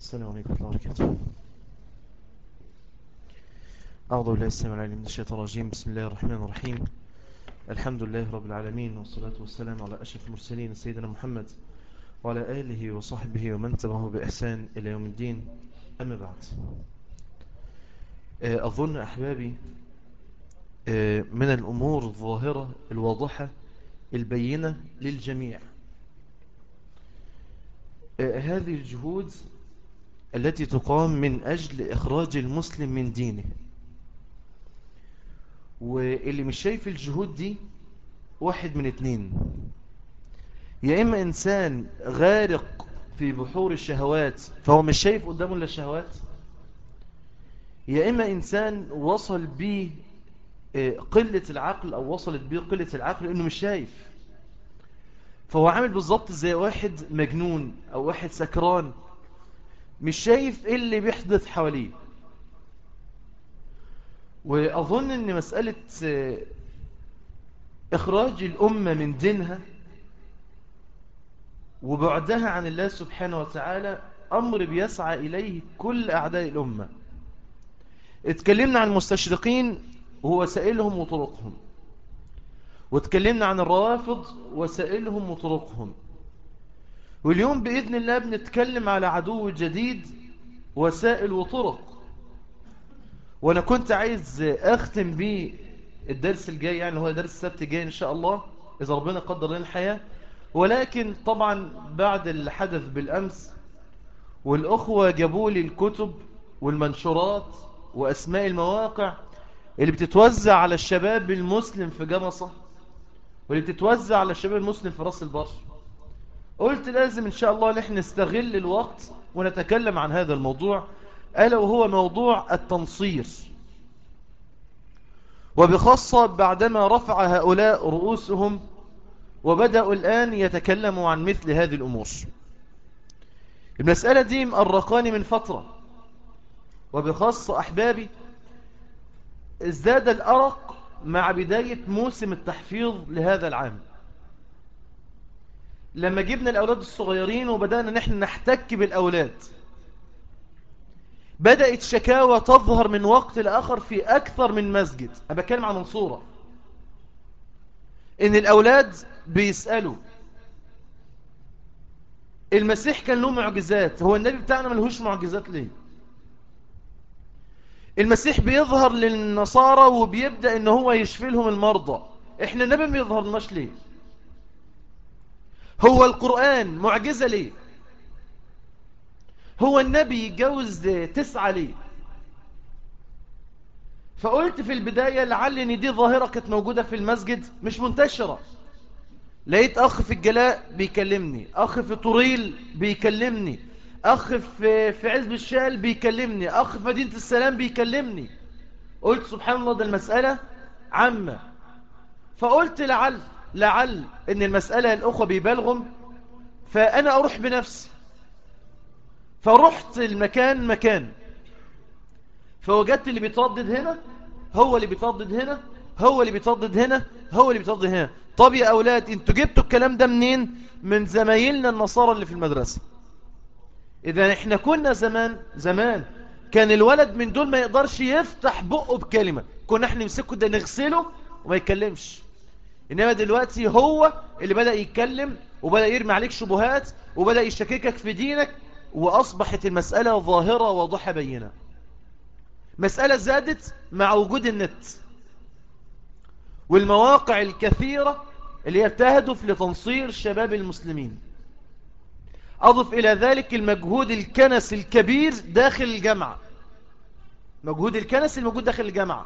السلام عليكم ورحمة الله وبركاته أعوذ بالله السلام العليم من الشيطان الرجيم بسم الله الرحمن الرحيم الحمد لله رب العالمين والصلاة والسلام على أشرف المرسلين سيدنا محمد وعلى آله وصحبه ومن تبعه بإحسان إلى يوم الدين أما بعد أظن أحبابي من الأمور الظاهرة الواضحة البينة للجميع هذه الجهود التي تقام من أجل إخراج المسلم من دينه واللي مش شايف الجهود دي واحد من اتنين يا إما إنسان غارق في بحور الشهوات فهو مش شايف قدامه إلا الشهوات يا إما إنسان وصل به قلة العقل أو وصلت به قلة العقل إنه مش شايف فهو عامل بالظبط زي واحد مجنون أو واحد سكران مش شايف إيه اللي بيحدث حواليه وأظن أن مسألة إخراج الأمة من دينها وبعدها عن الله سبحانه وتعالى أمر بيسعى إليه كل أعداء الأمة اتكلمنا عن المستشرقين ووسائلهم وطرقهم واتكلمنا عن الروافض وسائلهم وطرقهم واليوم بإذن الله بنتكلم على عدو جديد وسائل وطرق وانا كنت عايز اختم بيه الدرس الجاي يعني هو درس السبت الجاي ان شاء الله اذا ربنا قدر لنا الحياة ولكن طبعا بعد الحدث بالامس والاخوة جابوا لي الكتب والمنشورات واسماء المواقع اللي بتتوزع على الشباب المسلم في جمصة واللي بتتوزع على الشباب المسلم في راس البر قلت لازم ان شاء الله نحن نستغل الوقت ونتكلم عن هذا الموضوع ألا وهو موضوع التنصير وبخاصة بعدما رفع هؤلاء رؤوسهم وبدأوا الآن يتكلموا عن مثل هذه الأمور المسألة دي مأرقاني من فترة وبخاصة أحبابي ازداد الأرق مع بداية موسم التحفيظ لهذا العام لما جبنا الأولاد الصغيرين وبدأنا نحن نحتك بالأولاد بدأت شكاوى تظهر من وقت لآخر في أكثر من مسجد أنا بتكلم عن منصورة إن الأولاد بيسألوا المسيح كان له معجزات هو النبي بتاعنا ملهوش معجزات ليه المسيح بيظهر للنصارى وبيبدأ ان هو يشفي لهم المرضى احنا النبي ما يظهرناش ليه هو القرآن معجزة ليه هو النبي يتجوز تسعة ليه فقلت في البداية لعل ان دي ظاهرة كانت موجودة في المسجد مش منتشرة لقيت اخ في الجلاء بيكلمني اخ في طريل بيكلمني اخ في في عزب الشال بيكلمني اخ في مدينة السلام بيكلمني قلت سبحان الله ده المسألة عامة فقلت لعل لعل ان المسألة الاخوة بيبالغم فانا اروح بنفسي فرحت المكان مكان فوجدت اللي بيتردد هنا هو اللي بيتردد هنا هو اللي بيتردد هنا هو اللي بيتردد هنا طب يا أولاد انتوا جبتوا الكلام ده منين من زمايلنا النصارى اللي في المدرسة إذا احنا كنا زمان زمان كان الولد من دول ما يقدرش يفتح بقه بكلمة كنا احنا نمسكه ده نغسله وما يتكلمش إنما دلوقتي هو اللي بدأ يتكلم وبدأ يرمي عليك شبهات وبدأ يشككك في دينك وأصبحت المسألة ظاهرة واضحة بينة مسألة زادت مع وجود النت والمواقع الكثيرة اللي تهدف لتنصير شباب المسلمين أضف إلى ذلك المجهود الكنس الكبير داخل الجامعة مجهود الكنس الموجود داخل الجامعة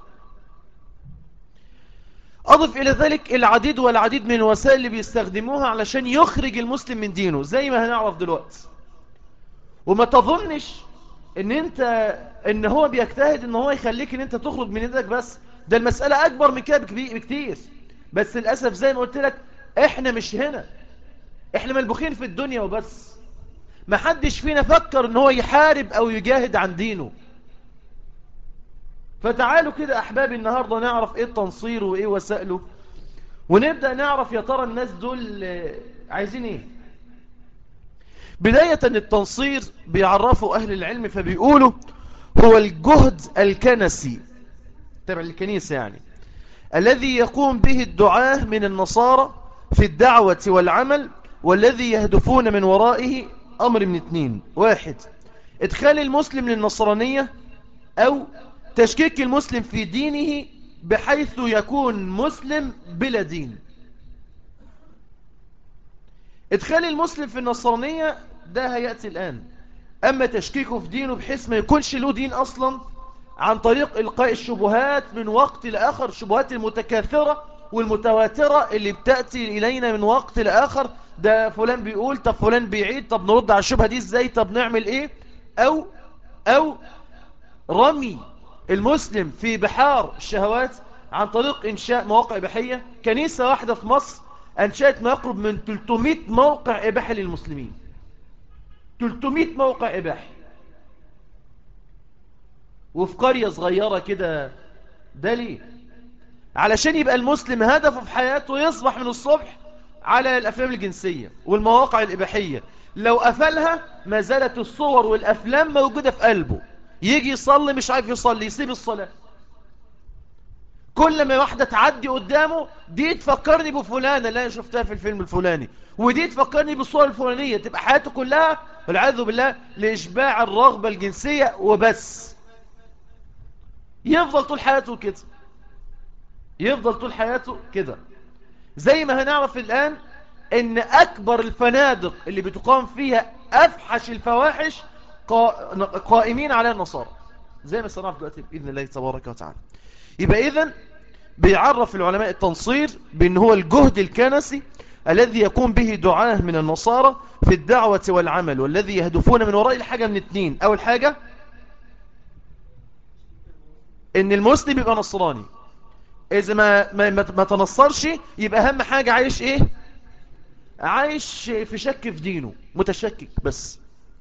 أضف إلى ذلك العديد والعديد من الوسائل اللي بيستخدموها علشان يخرج المسلم من دينه زي ما هنعرف دلوقتي وما تظنش ان انت ان هو بيجتهد ان هو يخليك ان انت تخرج من يدك بس ده المسألة اكبر من كده بكتير بس للأسف زي ما قلت لك احنا مش هنا احنا ملبوخين في الدنيا وبس ما حدش فينا فكر ان هو يحارب او يجاهد عن دينه فتعالوا كده احبابي النهاردة نعرف ايه التنصير وايه وسائله ونبدأ نعرف يا ترى الناس دول عايزين ايه بداية التنصير بيعرفوا أهل العلم فبيقولوا هو الجهد الكنسي تبع الكنيسة يعني الذي يقوم به الدعاة من النصارى في الدعوة والعمل والذي يهدفون من ورائه أمر من اثنين واحد ادخال المسلم للنصرانية أو تشكيك المسلم في دينه بحيث يكون مسلم بلا دين ادخال المسلم في النصرانية ده هيأتي الآن أما تشكيكه في دينه بحيث ما يكونش له دين أصلا عن طريق إلقاء الشبهات من وقت لآخر الشبهات المتكاثرة والمتواترة اللي بتأتي إلينا من وقت لآخر ده فلان بيقول طب فلان بيعيد طب نرد على الشبهة دي ازاي طب نعمل ايه أو أو رمي المسلم في بحار الشهوات عن طريق إنشاء مواقع إباحية كنيسة واحدة في مصر أنشأت ما يقرب من 300 موقع إباحي للمسلمين 300 موقع إباحي وفي قرية صغيرة كده ده ليه علشان يبقى المسلم هدفه في حياته يصبح من الصبح على الأفلام الجنسية والمواقع الإباحية لو قفلها ما زالت الصور والأفلام موجودة في قلبه يجي يصلي مش عارف يصلي يسيب الصلاة كل ما واحدة تعدي قدامه دي تفكرني بفلانة اللي أنا شفتها في الفيلم الفلاني ودي تفكرني بالصورة الفلانية تبقى حياته كلها والعياذ بالله لإشباع الرغبة الجنسية وبس يفضل طول حياته كده يفضل طول حياته كده زي ما هنعرف الآن ان أكبر الفنادق اللي بتقام فيها أفحش الفواحش قائمين على النصارى زي ما سنعرف دلوقتي بإذن الله تبارك وتعالى يبقى إذن بيعرف العلماء التنصير بأن هو الجهد الكنسي الذي يقوم به دعاه من النصارى في الدعوة والعمل والذي يهدفون من وراء الحاجة من اثنين أول حاجة ان المسلم يبقى نصراني اذا ما, ما, ما تنصرش يبقى اهم حاجة عايش ايه عايش في شك في دينه متشكك بس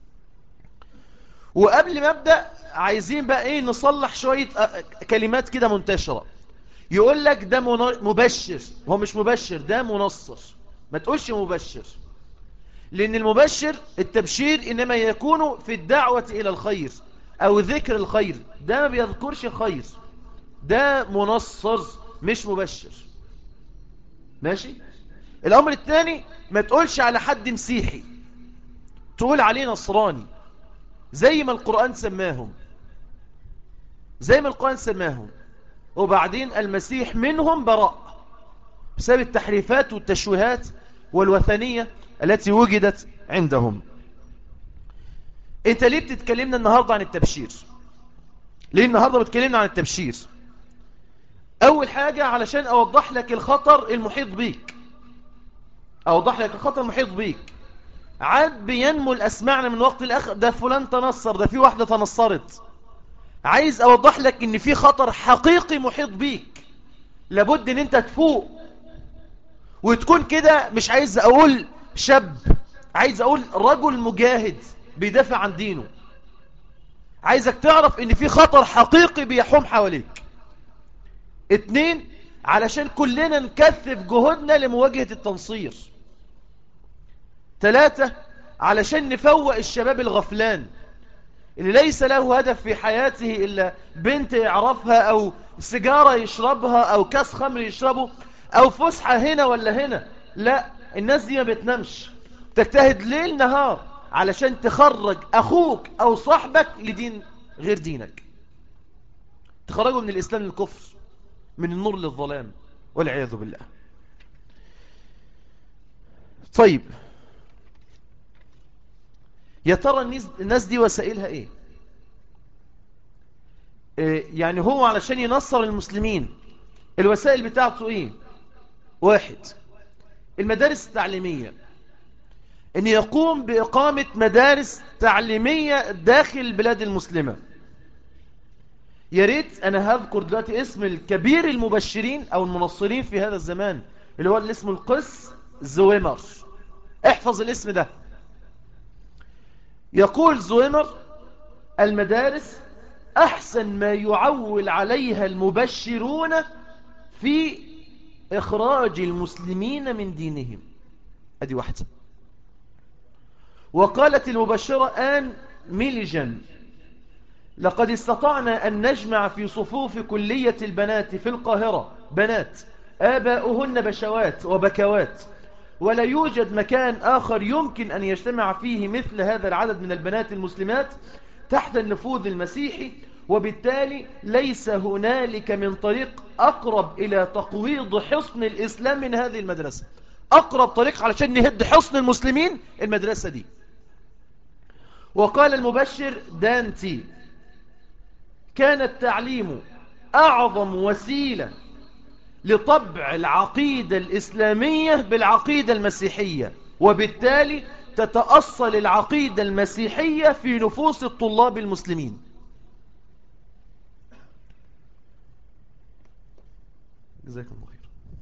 وقبل ما ابدأ عايزين بقى ايه نصلح شوية كلمات كده منتشرة يقول لك ده مبشر هو مش مبشر ده منصر ما تقولش مبشر لان المبشر التبشير انما يكون في الدعوة الى الخير او ذكر الخير ده ما بيذكرش الخير ده منصر مش مبشر ماشي الامر الثاني ما تقولش على حد مسيحي تقول عليه نصراني زي ما القرآن سماهم زي ما القرآن سماهم وبعدين المسيح منهم براء بسبب التحريفات والتشويهات والوثنية التي وجدت عندهم انت ليه بتتكلمنا النهاردة عن التبشير ليه النهاردة بتكلمنا عن التبشير اول حاجة علشان اوضح لك الخطر المحيط بيك اوضح لك الخطر المحيط بيك عاد بينمو الاسمعنا من وقت الاخر ده فلان تنصر ده في واحدة تنصرت عايز اوضح لك ان في خطر حقيقي محيط بيك لابد ان انت تفوق وتكون كده مش عايز اقول شاب عايز اقول رجل مجاهد بيدافع عن دينه عايزك تعرف ان في خطر حقيقي بيحوم حواليك اتنين علشان كلنا نكثف جهودنا لمواجهة التنصير ثلاثة علشان نفوق الشباب الغفلان اللي ليس له هدف في حياته إلا بنت يعرفها أو سيجارة يشربها أو كاس خمر يشربه أو فسحة هنا ولا هنا لا الناس دي ما بتنامش تجتهد ليل نهار علشان تخرج أخوك أو صاحبك لدين غير دينك تخرجه من الإسلام للكفر من النور للظلام والعياذ بالله طيب يا ترى الناس دي وسائلها ايه يعني هو علشان ينصر المسلمين الوسائل بتاعته ايه واحد المدارس التعليمية ان يقوم بإقامة مدارس تعليمية داخل البلاد المسلمة يا ريت انا هذكر دلوقتي اسم الكبير المبشرين او المنصرين في هذا الزمان اللي هو اللي اسمه القس زويمر احفظ الاسم ده يقول زويمر المدارس أحسن ما يعول عليها المبشرون في إخراج المسلمين من دينهم أدي واحدة وقالت المبشرة آن ميليجن لقد استطعنا أن نجمع في صفوف كلية البنات في القاهرة بنات آباؤهن بشوات وبكوات ولا يوجد مكان آخر يمكن أن يجتمع فيه مثل هذا العدد من البنات المسلمات تحت النفوذ المسيحي وبالتالي ليس هنالك من طريق أقرب إلى تقويض حصن الإسلام من هذه المدرسة أقرب طريق علشان نهد حصن المسلمين المدرسة دي وقال المبشر دانتي كان التعليم أعظم وسيلة لطبع العقيدة الإسلامية بالعقيدة المسيحية وبالتالي تتأصل العقيدة المسيحية في نفوس الطلاب المسلمين جزاكم الله خير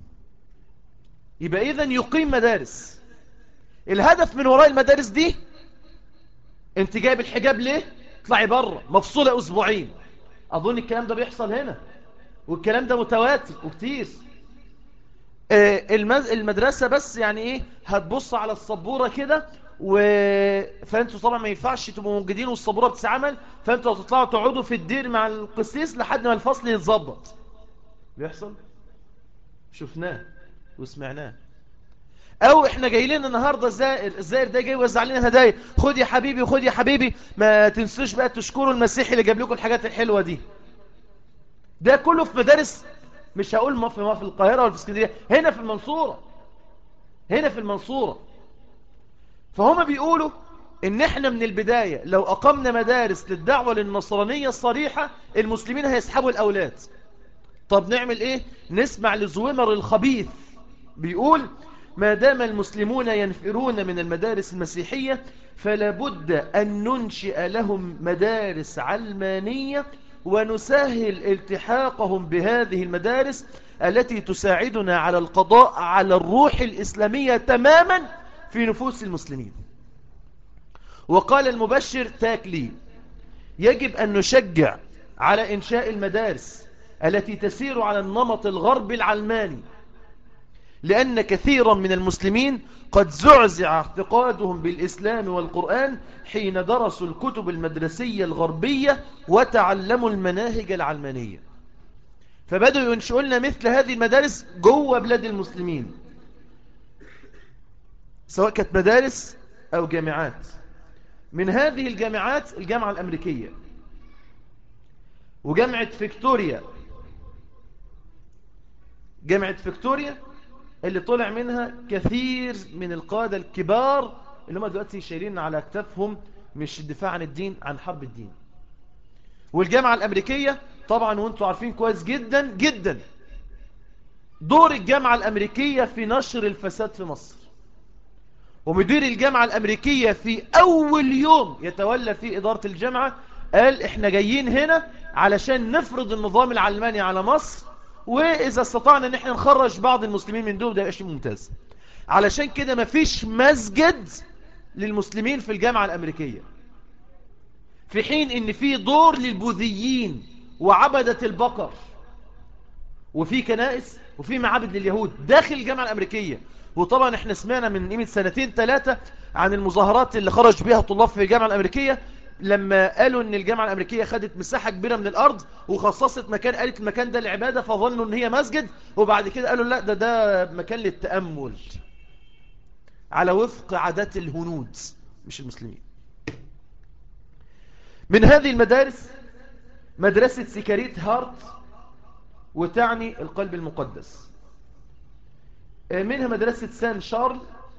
يبقى إذن يقيم مدارس الهدف من وراء المدارس دي انت جايب الحجاب ليه اطلعي بره مفصولة أسبوعين أظن الكلام ده بيحصل هنا والكلام ده متواتر وكتير المدرسة بس يعني ايه هتبص على السبورة كده و... فانتوا طبعا ما ينفعش تبقوا موجودين والسبورة بتتعمل فانتوا هتطلعوا تقعدوا في الدير مع القسيس لحد ما الفصل يتظبط بيحصل شفناه وسمعناه او احنا جاي لنا النهارده الزائر الزائر ده جاي يوزع لنا هدايا خد يا حبيبي خد يا حبيبي ما تنسوش بقى تشكروا المسيحي اللي جاب لكم الحاجات الحلوه دي ده كله في مدارس مش هقول ما في ما في القاهره ولا في اسكندريه هنا في المنصوره هنا في المنصوره فهم بيقولوا ان احنا من البدايه لو اقمنا مدارس للدعوه للنصرانيه الصريحه المسلمين هيسحبوا الاولاد طب نعمل ايه نسمع لزويمر الخبيث بيقول ما دام المسلمون ينفرون من المدارس المسيحية فلا بد أن ننشئ لهم مدارس علمانية ونسهل التحاقهم بهذه المدارس التي تساعدنا على القضاء على الروح الإسلامية تماما في نفوس المسلمين وقال المبشر تاكلي يجب أن نشجع على إنشاء المدارس التي تسير على النمط الغربي العلماني لأن كثيرا من المسلمين قد زعزع اعتقادهم بالإسلام والقرآن حين درسوا الكتب المدرسية الغربية وتعلموا المناهج العلمانية فبدأوا ينشئوا لنا مثل هذه المدارس جوه بلاد المسلمين سواء كانت مدارس أو جامعات من هذه الجامعات الجامعة الأمريكية وجامعة فيكتوريا جامعة فيكتوريا اللي طلع منها كثير من القادة الكبار اللي هم دلوقتي شايلين على اكتافهم مش الدفاع عن الدين عن حرب الدين والجامعة الأمريكية طبعا وانتم عارفين كويس جدا جدا دور الجامعة الأمريكية في نشر الفساد في مصر ومدير الجامعة الأمريكية في أول يوم يتولى في إدارة الجامعة قال احنا جايين هنا علشان نفرض النظام العلماني على مصر وإذا استطعنا ان احنا نخرج بعض المسلمين من دول ده يبقى شيء ممتاز علشان كده مفيش مسجد للمسلمين في الجامعة الأمريكية في حين ان في دور للبوذيين وعبدة البقر وفي كنائس وفي معابد لليهود داخل الجامعة الأمريكية وطبعا احنا سمعنا من قيمة سنتين ثلاثة عن المظاهرات اللي خرج بها الطلاب في الجامعة الأمريكية لما قالوا ان الجامعة الامريكية خدت مساحة كبيرة من الارض وخصصت مكان قالت المكان ده للعبادة فظنوا ان هي مسجد وبعد كده قالوا لا ده ده مكان للتأمل على وفق عادات الهنود مش المسلمين من هذه المدارس مدرسة سكريت هارت وتعني القلب المقدس منها مدرسة سان شارل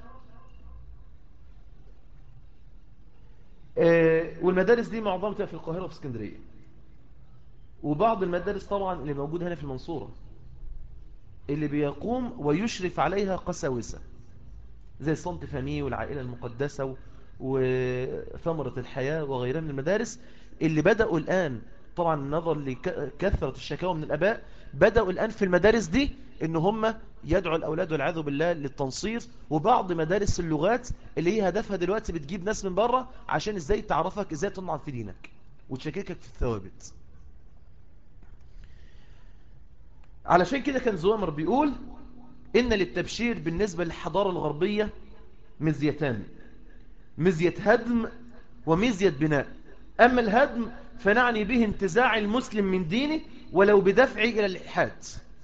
والمدارس دي معظمها في القاهرة وفي اسكندرية وبعض المدارس طبعا اللي موجودة هنا في المنصورة اللي بيقوم ويشرف عليها قساوسة زي صنط فاني والعائلة المقدسة وثمرة الحياة وغيرها من المدارس اللي بدأوا الآن طبعا نظر لكثرة الشكاوى من الأباء بدأوا الآن في المدارس دي ان هم يدعوا الأولاد والعياذ بالله للتنصير وبعض مدارس اللغات اللي هي هدفها دلوقتي بتجيب ناس من بره عشان ازاي تعرفك ازاي تنعم في دينك وتشككك في الثوابت علشان كده كان زوامر بيقول إن للتبشير بالنسبة للحضارة الغربية مزيتان مزية هدم ومزية بناء أما الهدم فنعني به انتزاع المسلم من دينه ولو بدفعه إلى الإلحاد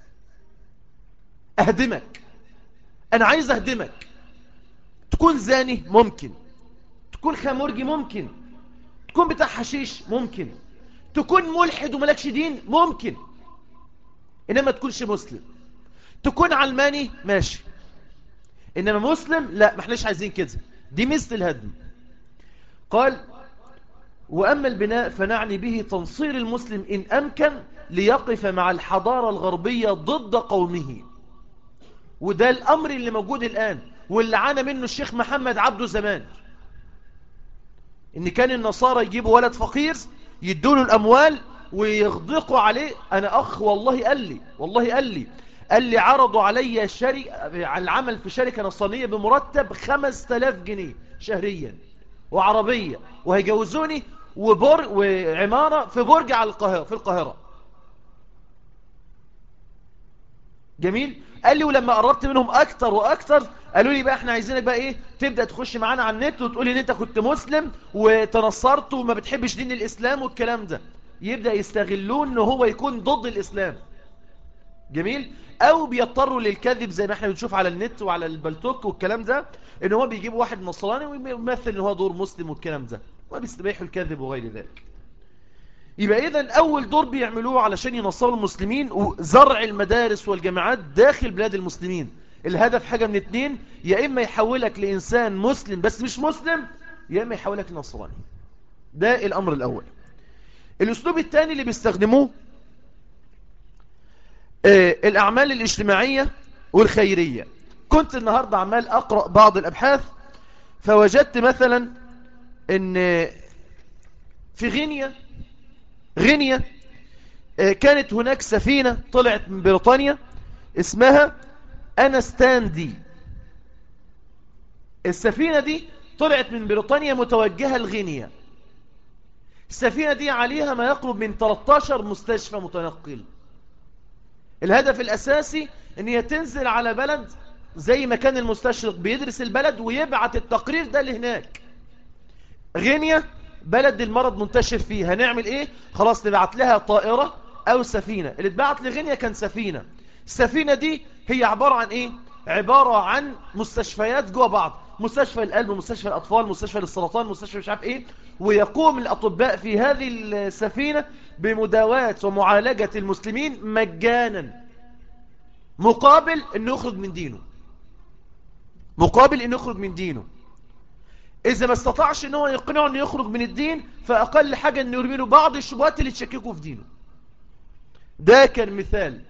أهدمك أنا عايز أهدمك تكون زاني ممكن تكون خمرجي ممكن تكون بتاع حشيش ممكن تكون ملحد وملكش دين ممكن إنما تكونش مسلم تكون علماني ماشي إنما مسلم لا ما احناش عايزين كده دي مثل الهدم قال وأما البناء فنعني به تنصير المسلم إن أمكن ليقف مع الحضارة الغربية ضد قومه وده الأمر اللي موجود الآن واللي عانى منه الشيخ محمد عبده زمان إن كان النصارى يجيبوا ولد فقير يدوله الأموال ويغضقوا عليه أنا أخ والله قال لي والله قال لي قال لي عرضوا علي شركة على العمل في شركة نصرانية بمرتب 5000 جنيه شهريا وعربية وهيجوزوني وبر وعمارة في برج على القاهرة في القاهرة جميل قال لي ولما قربت منهم اكتر واكتر قالوا لي بقى احنا عايزينك بقى ايه تبدأ تخش معانا على النت وتقولي ان انت كنت مسلم وتنصرت وما بتحبش دين الاسلام والكلام ده يبدأ يستغلون ان هو يكون ضد الاسلام جميل او بيضطروا للكذب زي ما احنا بنشوف على النت وعلى البلتوك والكلام ده ان هو بيجيب واحد نصراني ويمثل ان هو دور مسلم والكلام ده وبيستبيحوا الكذب وغير ذلك يبقى اذا اول دور بيعملوه علشان ينصروا المسلمين وزرع المدارس والجامعات داخل بلاد المسلمين الهدف حاجة من اتنين يا اما يحولك لانسان مسلم بس مش مسلم يا اما يحولك لنصراني ده الامر الاول الاسلوب الثاني اللي بيستخدموه آه الاعمال الاجتماعية والخيرية كنت النهاردة عمال اقرأ بعض الابحاث فوجدت مثلا ان في غينيا غينيا كانت هناك سفينة طلعت من بريطانيا اسمها أنستاندي السفينة دي طلعت من بريطانيا متوجهة لغينيا السفينة دي عليها ما يقرب من 13 مستشفى متنقل الهدف الأساسي ان هي تنزل على بلد زي ما كان المستشرق بيدرس البلد ويبعت التقرير ده لهناك غينيا بلد المرض منتشر فيه هنعمل ايه خلاص نبعت لها طائرة او سفينة اللي اتبعت لغينيا كان سفينة السفينة دي هي عبارة عن ايه عبارة عن مستشفيات جوا بعض مستشفى القلب مستشفى الأطفال مستشفى للسرطان مستشفى مش عارف ايه ويقوم الأطباء في هذه السفينة بمداواة ومعالجة المسلمين مجانا مقابل انه يخرج من دينه مقابل انه يخرج من دينه إذا ما استطاعش ان هو يقنعه انه يخرج من الدين فأقل حاجة انه يرمي له بعض الشبهات اللي تشككه في دينه ده كان مثال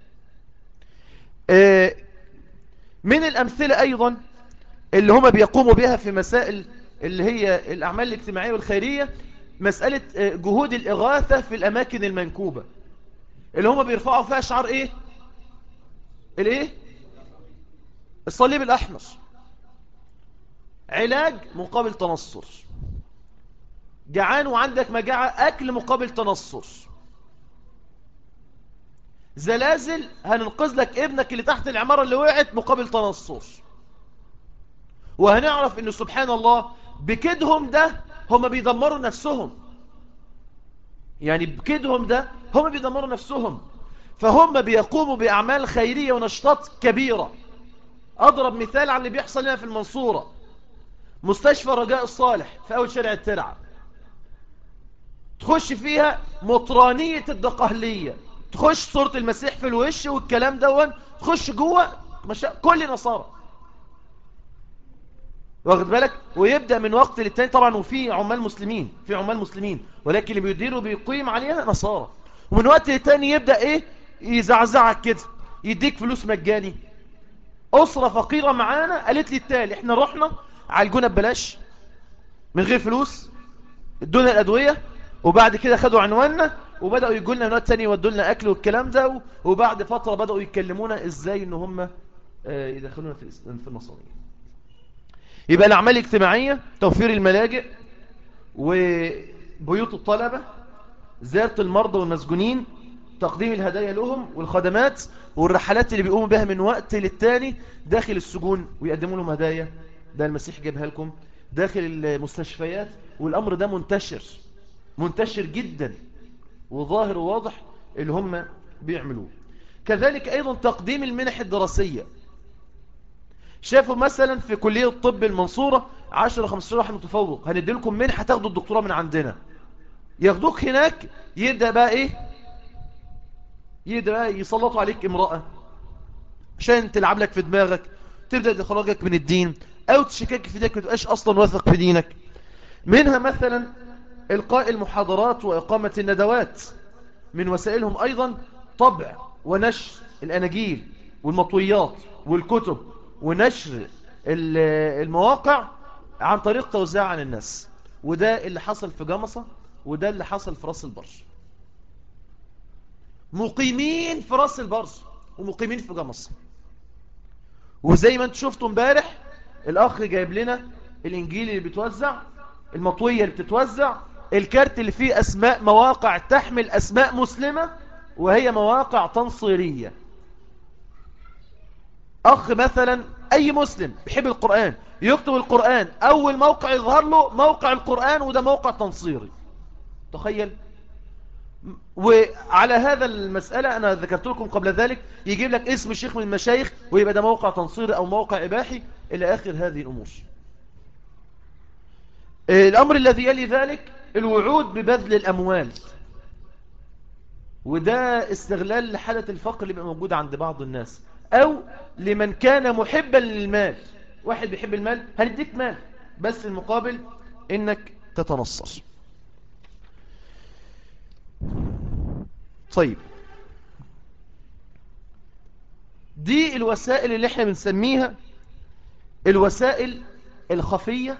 من الأمثلة أيضا اللي هما بيقوموا بها في مسائل اللي هي الأعمال الاجتماعية والخيرية مسألة جهود الإغاثة في الأماكن المنكوبة اللي هما بيرفعوا فيها شعار إيه الإيه الصليب الأحمر علاج مقابل تنصر جعان وعندك مجاعة أكل مقابل تنصر زلازل هننقذ لك ابنك اللي تحت العمارة اللي وقعت مقابل تنصر وهنعرف ان سبحان الله بكدهم ده هم بيدمروا نفسهم يعني بكدهم ده هم بيدمروا نفسهم فهم بيقوموا بأعمال خيرية ونشاطات كبيرة أضرب مثال على اللي بيحصل لنا في المنصورة مستشفى رجاء الصالح في أول شارع الترعة تخش فيها مطرانية الدقهلية تخش صورة المسيح في الوش والكلام دون تخش جوه مشا... كل نصارى واخد بالك ويبدأ من وقت للتاني طبعا وفي عمال مسلمين في عمال مسلمين ولكن اللي بيديروا بيقيم عليها نصارى ومن وقت للتاني يبدأ ايه يزعزعك كده يديك فلوس مجاني أسرة فقيرة معانا قالت لي التالي احنا رحنا عالجونا ببلاش من غير فلوس ادونا الأدوية وبعد كده خدوا عنواننا وبدأوا يقول لنا نوات تانية يودوا لنا أكل والكلام ده وبعد فترة بدأوا يكلمونا إزاي إن هم يدخلونا في في النصرانية يبقى الأعمال الاجتماعية توفير الملاجئ وبيوت الطلبة زيارة المرضى والمسجونين تقديم الهدايا لهم والخدمات والرحلات اللي بيقوموا بها من وقت للتاني داخل السجون ويقدموا لهم هدايا ده المسيح جابها لكم داخل المستشفيات والأمر ده منتشر منتشر جدا وظاهر وواضح اللي هم بيعملوه كذلك أيضا تقديم المنح الدراسية شافوا مثلا في كلية الطب المنصورة 10 15 واحد متفوق هندي لكم منحة تاخدوا الدكتوراه من عندنا ياخدوك هناك يبدأ بقى ايه يبدأ بقى يسلطوا عليك امرأة عشان تلعب لك في دماغك تبدأ تخرجك من الدين او تشكك في دينك ما تبقاش اصلا واثق في دينك منها مثلا القاء المحاضرات واقامة الندوات من وسائلهم ايضا طبع ونشر الاناجيل والمطويات والكتب ونشر المواقع عن طريق توزيع عن الناس وده اللي حصل في جمصة وده اللي حصل في راس البر مقيمين في راس البر ومقيمين في جمصة وزي ما انت شفتوا امبارح الاخ جايب لنا الانجيل اللي بيتوزع المطوية اللي بتتوزع الكارت اللي فيه اسماء مواقع تحمل اسماء مسلمة وهي مواقع تنصيرية اخ مثلا اي مسلم بيحب القرآن يكتب القرآن اول موقع يظهر له موقع القرآن وده موقع تنصيري تخيل وعلى هذا المسألة أنا ذكرت لكم قبل ذلك يجيب لك اسم الشيخ من المشايخ ويبقى ده موقع تنصيري أو موقع إباحي إلى آخر هذه الأمور الأمر الذي يلي ذلك الوعود ببذل الأموال وده استغلال لحالة الفقر اللي بقى موجود عند بعض الناس أو لمن كان محبا للمال واحد بيحب المال هنديك مال بس المقابل إنك تتنصر طيب دي الوسائل اللي احنا بنسميها الوسائل الخفية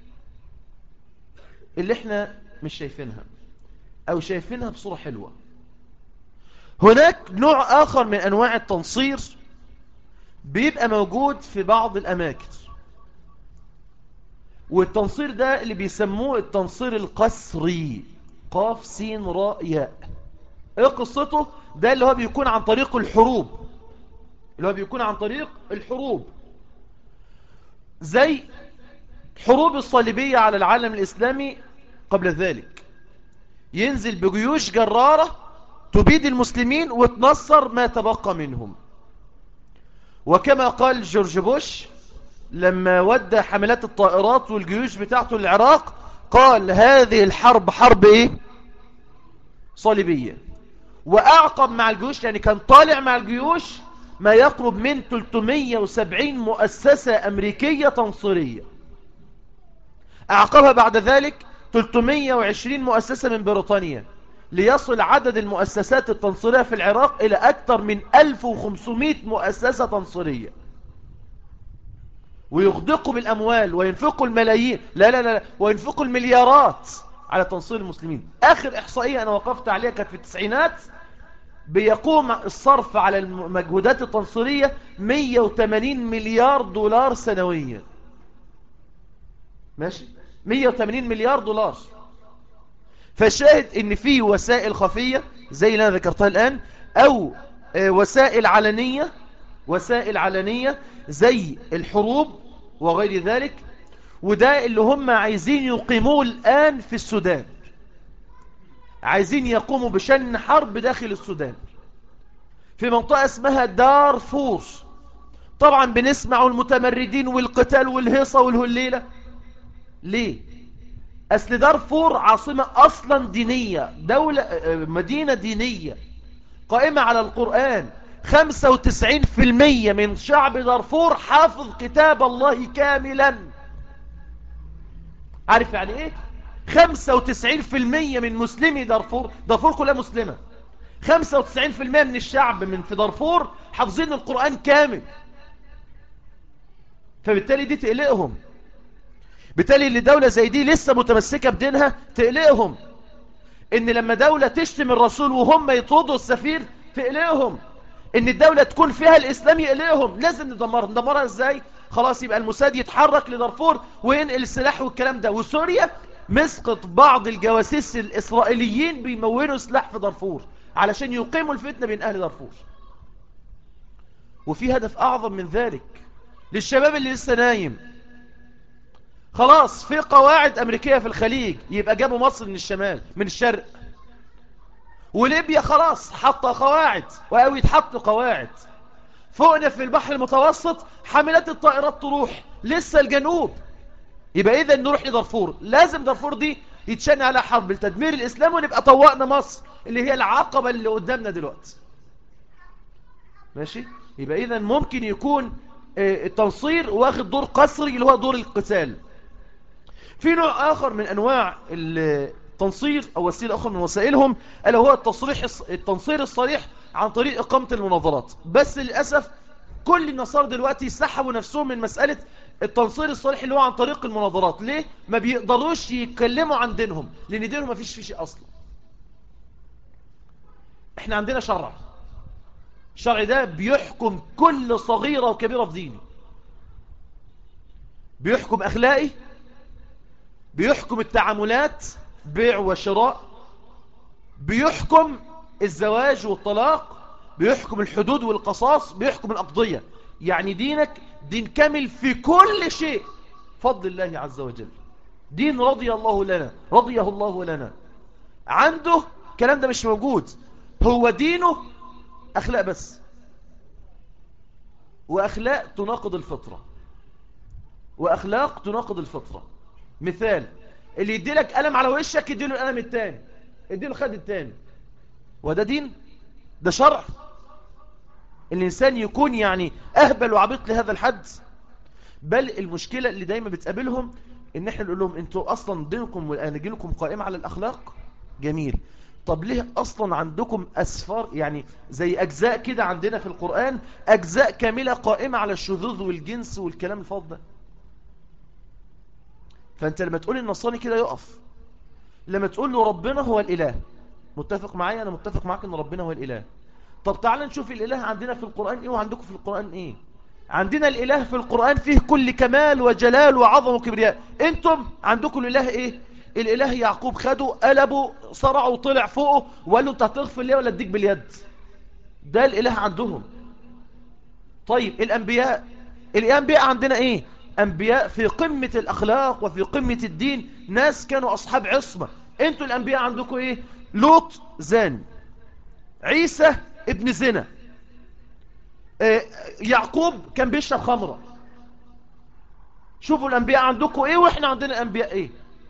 اللي احنا مش شايفينها او شايفينها بصورة حلوة هناك نوع اخر من انواع التنصير بيبقى موجود في بعض الاماكن والتنصير ده اللي بيسموه التنصير القسري قاف سين راء ياء ايه قصته ده اللي هو بيكون عن طريق الحروب اللي هو بيكون عن طريق الحروب زي حروب الصليبية على العالم الإسلامي قبل ذلك ينزل بجيوش جرارة تبيد المسلمين وتنصر ما تبقى منهم وكما قال جورج بوش لما ودى حملات الطائرات والجيوش بتاعته للعراق قال هذه الحرب حرب ايه صليبية واعقب مع الجيوش يعني كان طالع مع الجيوش ما يقرب من 370 مؤسسة امريكية تنصيرية اعقبها بعد ذلك 320 مؤسسة من بريطانيا ليصل عدد المؤسسات التنصيرية في العراق الى اكثر من 1500 مؤسسة تنصيرية ويغدقوا بالاموال وينفقوا الملايين لا لا لا وينفقوا المليارات على تنصير المسلمين اخر احصائية انا وقفت عليها كانت في التسعينات بيقوم الصرف على المجهودات التنصيرية 180 مليار دولار سنويا ماشي 180 مليار دولار فالشاهد ان في وسائل خفية زي اللي انا ذكرتها الان او وسائل علنية وسائل علنية زي الحروب وغير ذلك وده اللي هم عايزين يقيموه الآن في السودان عايزين يقوموا بشن حرب داخل السودان في منطقة اسمها دارفور طبعا بنسمع المتمردين والقتال والهيصة والهليلة ليه أصل دارفور عاصمة أصلا دينية دولة مدينة دينية قائمة على القرآن 95% من شعب دارفور حافظ كتاب الله كاملا عارف يعني ايه 95% من مسلمي دارفور دارفور كلها مسلمة 95% من الشعب من في دارفور حافظين القرآن كامل فبالتالي دي تقلقهم بالتالي اللي دولة زي دي لسه متمسكة بدينها تقلقهم ان لما دولة تشتم الرسول وهم يطردوا السفير تقلقهم ان الدولة تكون فيها الاسلام يقلقهم لازم ندمرها ندمرها ازاي خلاص يبقى الموساد يتحرك لدارفور وينقل السلاح والكلام ده وسوريا مسقط بعض الجواسيس الاسرائيليين بيمونوا سلاح في دارفور علشان يقيموا الفتنة بين اهل دارفور وفي هدف اعظم من ذلك للشباب اللي لسه نايم خلاص في قواعد أمريكية في الخليج يبقى جابوا مصر من الشمال من الشرق وليبيا خلاص حط قواعد وقوي يتحط قواعد فوقنا في البحر المتوسط حملات الطائرات تروح لسه الجنوب يبقى إذا نروح لدارفور لازم دارفور دي يتشن على حرب لتدمير الإسلام ونبقى طوقنا مصر اللي هي العقبة اللي قدامنا دلوقتي ماشي يبقى إذا ممكن يكون التنصير واخد دور قصري اللي هو دور القتال في نوع آخر من أنواع التنصير أو وسيلة أخرى من وسائلهم ألا هو التصريح التنصير الصريح عن طريق إقامة المناظرات بس للأسف كل النصارى دلوقتي سحبوا نفسهم من مسألة التنصير الصريح اللي هو عن طريق المناظرات ليه؟ ما بيقدروش يتكلموا عن دينهم لأن دينهم ما فيش فيه شيء أصلا احنا عندنا شرع الشرع ده بيحكم كل صغيرة وكبيرة في ديني بيحكم أخلاقي بيحكم التعاملات بيع وشراء بيحكم الزواج والطلاق بيحكم الحدود والقصاص بيحكم الأقضية يعني دينك دين كامل في كل شيء فضل الله عز وجل دين رضي الله لنا رضيه الله لنا عنده الكلام ده مش موجود هو دينه أخلاق بس وأخلاق تناقض الفطرة وأخلاق تناقض الفطرة مثال اللي يدي لك قلم على وشك يديله القلم التاني يديله خد التاني وده دين ده شرع الإنسان يكون يعني أهبل وعبيط لهذا الحد بل المشكلة اللي دايما بتقابلهم ان احنا نقول لهم انتوا اصلا دينكم واناجيلكم قائمة على الاخلاق جميل طب ليه اصلا عندكم اسفار يعني زي اجزاء كده عندنا في القرآن اجزاء كاملة قائمة على الشذوذ والجنس والكلام الفاض ده فانت لما تقول النصراني كده يقف لما تقول له ربنا هو الاله متفق معايا انا متفق معاك ان ربنا هو الاله طب تعال نشوف الاله عندنا في القرآن ايه وعندكم في القرآن ايه عندنا الاله في القرآن فيه كل كمال وجلال وعظم وكبرياء انتم عندكم الاله ايه الاله يعقوب خده قلبه صرعه وطلع فوقه وقال له انت هتغفر ليه ولا اديك باليد ده الاله عندهم طيب الانبياء الانبياء عندنا ايه انبياء في قمة الاخلاق وفي قمة الدين ناس كانوا اصحاب عصمة انتوا الانبياء عندكم ايه لوط زان عيسى ابن زنا يعقوب كان بيشرب خمرة شوفوا الأنبياء عندكم إيه وإحنا عندنا الأنبياء إيه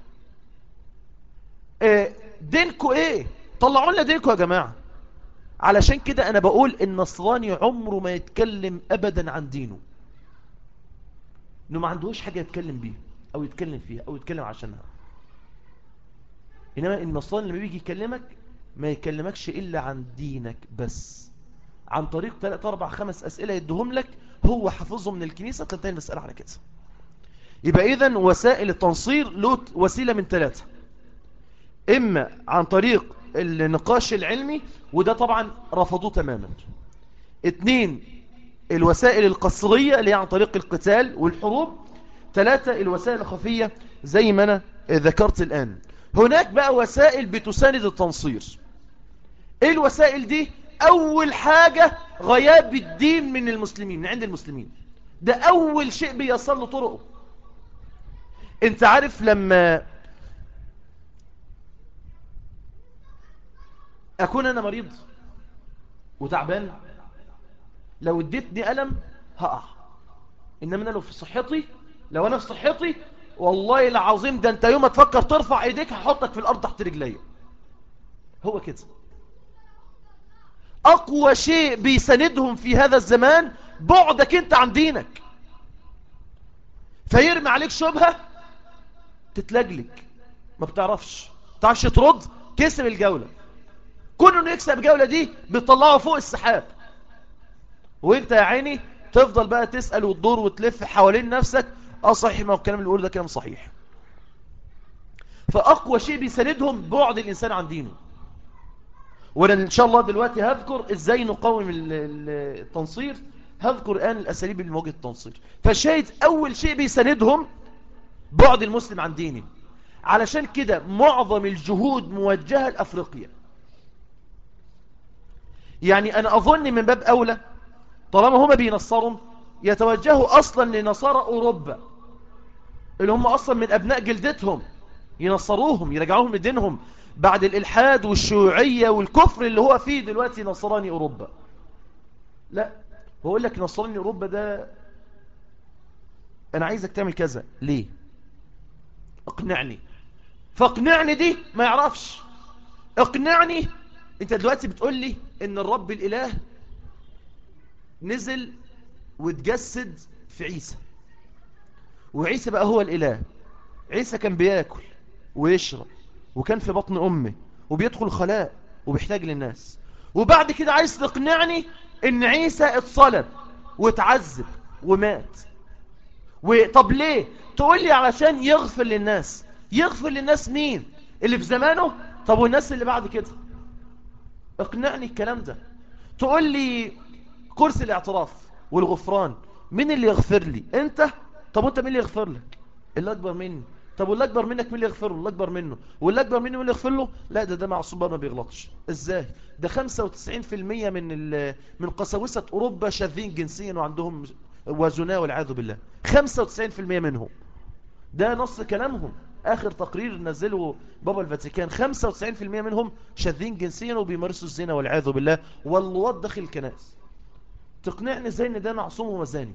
دينكم إيه طلعوا لنا دينكم يا جماعة علشان كده أنا بقول النصراني عمره ما يتكلم أبدا عن دينه إنه ما عندهوش حاجة يتكلم بيها أو يتكلم فيها أو يتكلم عشانها إنما النصراني لما بيجي يكلمك ما يكلمكش إلا عن دينك بس عن طريق 3 4 5 أسئلة يدهم لك هو حافظهم من الكنيسة تنتهي المسألة على كده يبقى إذن وسائل التنصير له وسيلة من ثلاثة إما عن طريق النقاش العلمي وده طبعا رفضوه تماما اثنين الوسائل القصرية اللي هي عن طريق القتال والحروب ثلاثة الوسائل الخفية زي ما أنا ذكرت الآن هناك بقى وسائل بتساند التنصير ايه الوسائل دي اول حاجة غياب الدين من المسلمين من عند المسلمين ده اول شيء بيصل له طرقه انت عارف لما اكون انا مريض وتعبان لو اديتني ألم هقع انما انا لو في صحتي لو انا في صحتي والله العظيم ده انت يوم ما تفكر ترفع ايديك هحطك في الارض تحت رجلي هو كده اقوى شيء بيساندهم في هذا الزمان بعدك انت عن دينك فيرمي عليك شبهة تتلجلج ما بتعرفش تعرفش ترد كسب الجولة كل انه يكسب الجولة دي بيطلعه فوق السحاب وانت يا عيني تفضل بقى تسأل وتدور وتلف حوالين نفسك اه صحيح ما هو الكلام اللي بيقوله ده كلام صحيح فاقوى شيء بيساندهم بعد الانسان عن دينه وانا ان شاء الله دلوقتي هذكر ازاي نقاوم التنصير هذكر الان الاساليب لمواجهه التنصير فالشاهد اول شيء بيساندهم بعد المسلم عن دينه علشان كده معظم الجهود موجهه لافريقيا يعني انا اظن من باب اولى طالما هما بينصروا يتوجهوا اصلا لنصارى اوروبا اللي هم أصلا من أبناء جلدتهم ينصروهم يرجعوهم لدينهم بعد الإلحاد والشيوعية والكفر اللي هو فيه دلوقتي نصراني أوروبا لا بقول لك نصراني أوروبا ده أنا عايزك تعمل كذا ليه اقنعني فاقنعني دي ما يعرفش اقنعني انت دلوقتي بتقول لي ان الرب الاله نزل وتجسد في عيسى وعيسى بقى هو الاله عيسى كان بياكل ويشرب وكان في بطن امه وبيدخل خلاء وبيحتاج للناس وبعد كده عايز تقنعني ان عيسى اتصلب واتعذب ومات وطب ليه تقول لي علشان يغفر للناس يغفر للناس مين اللي في زمانه طب والناس اللي بعد كده اقنعني الكلام ده تقول لي كرسي الاعتراف والغفران مين اللي يغفر لي انت طب وانت مين اللي يغفر لك اللي اكبر مني طب واللي اكبر منك مين اللي يغفر له اللي اكبر منه واللي اكبر مني مين اللي يغفر له لا ده ده معصوم ما بيغلطش ازاي ده 95% من من قساوسه اوروبا شاذين جنسيا وعندهم وزنا والعياذ بالله 95% منهم ده نص كلامهم آخر تقرير نزله بابا الفاتيكان 95% منهم شاذين جنسيا وبيمارسوا الزنا والعياذ بالله واللواط داخل الكنائس تقنعني ازاي ان ده معصوم ومزاني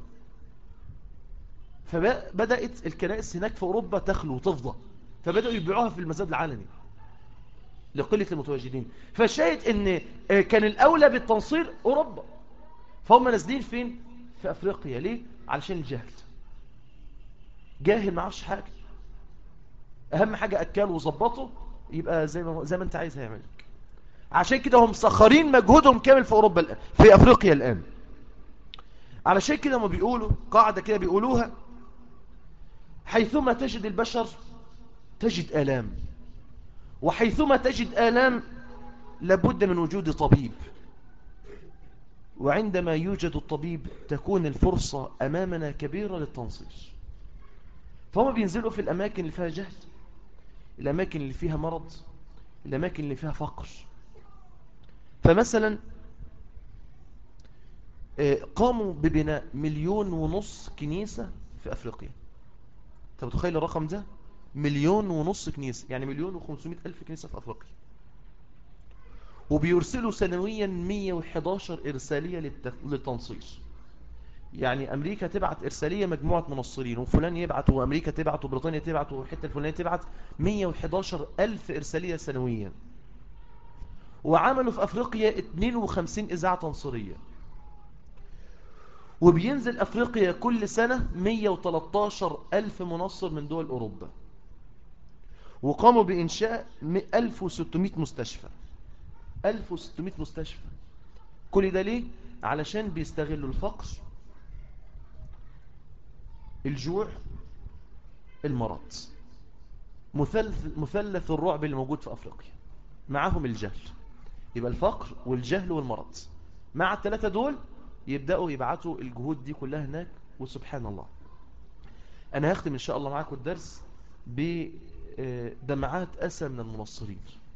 فبدأت الكنائس هناك في أوروبا تخلو وتفضى فبدأوا يبيعوها في المزاد العالمي لقلة المتواجدين فالشاهد ان كان الأولى بالتنصير أوروبا فهم نازلين فين في أفريقيا ليه علشان الجهل جاهل ما عرفش حاجة اهم حاجة اكله وظبطه يبقى زي ما زي ما انت عايز هيعملك عشان كده هم مسخرين مجهودهم كامل في اوروبا الان في افريقيا الان علشان كده هم بيقولوا قاعدة كده بيقولوها حيثما تجد البشر تجد آلام وحيثما تجد آلام لابد من وجود طبيب وعندما يوجد الطبيب تكون الفرصة أمامنا كبيرة للتنصير فهم بينزلوا في الأماكن اللي فيها جهل الأماكن اللي فيها مرض الأماكن اللي فيها فقر فمثلا قاموا ببناء مليون ونص كنيسة في أفريقيا انت متخيل الرقم ده مليون ونص كنيسة يعني مليون وخمسمائة ألف كنيسة في أفريقيا وبيرسلوا سنويا 111 إرسالية للتنصير يعني أمريكا تبعت إرسالية مجموعة منصرين وفلان يبعت وأمريكا تبعت وبريطانيا تبعت والحتة الفلانية تبعت 111 ألف إرسالية سنويا وعملوا في أفريقيا 52 إذاعة تنصرية وبينزل أفريقيا كل سنة 113 ألف منصر من دول أوروبا وقاموا بإنشاء 1600 مستشفى 1600 مستشفى كل ده ليه؟ علشان بيستغلوا الفقر الجوع المرض مثلث, مثلث الرعب اللي موجود في أفريقيا معهم الجهل يبقى الفقر والجهل والمرض مع الثلاثة دول يبدأوا يبعتوا الجهود دي كلها هناك وسبحان الله أنا هختم إن شاء الله معاكم الدرس بدمعات أسى من المنصرين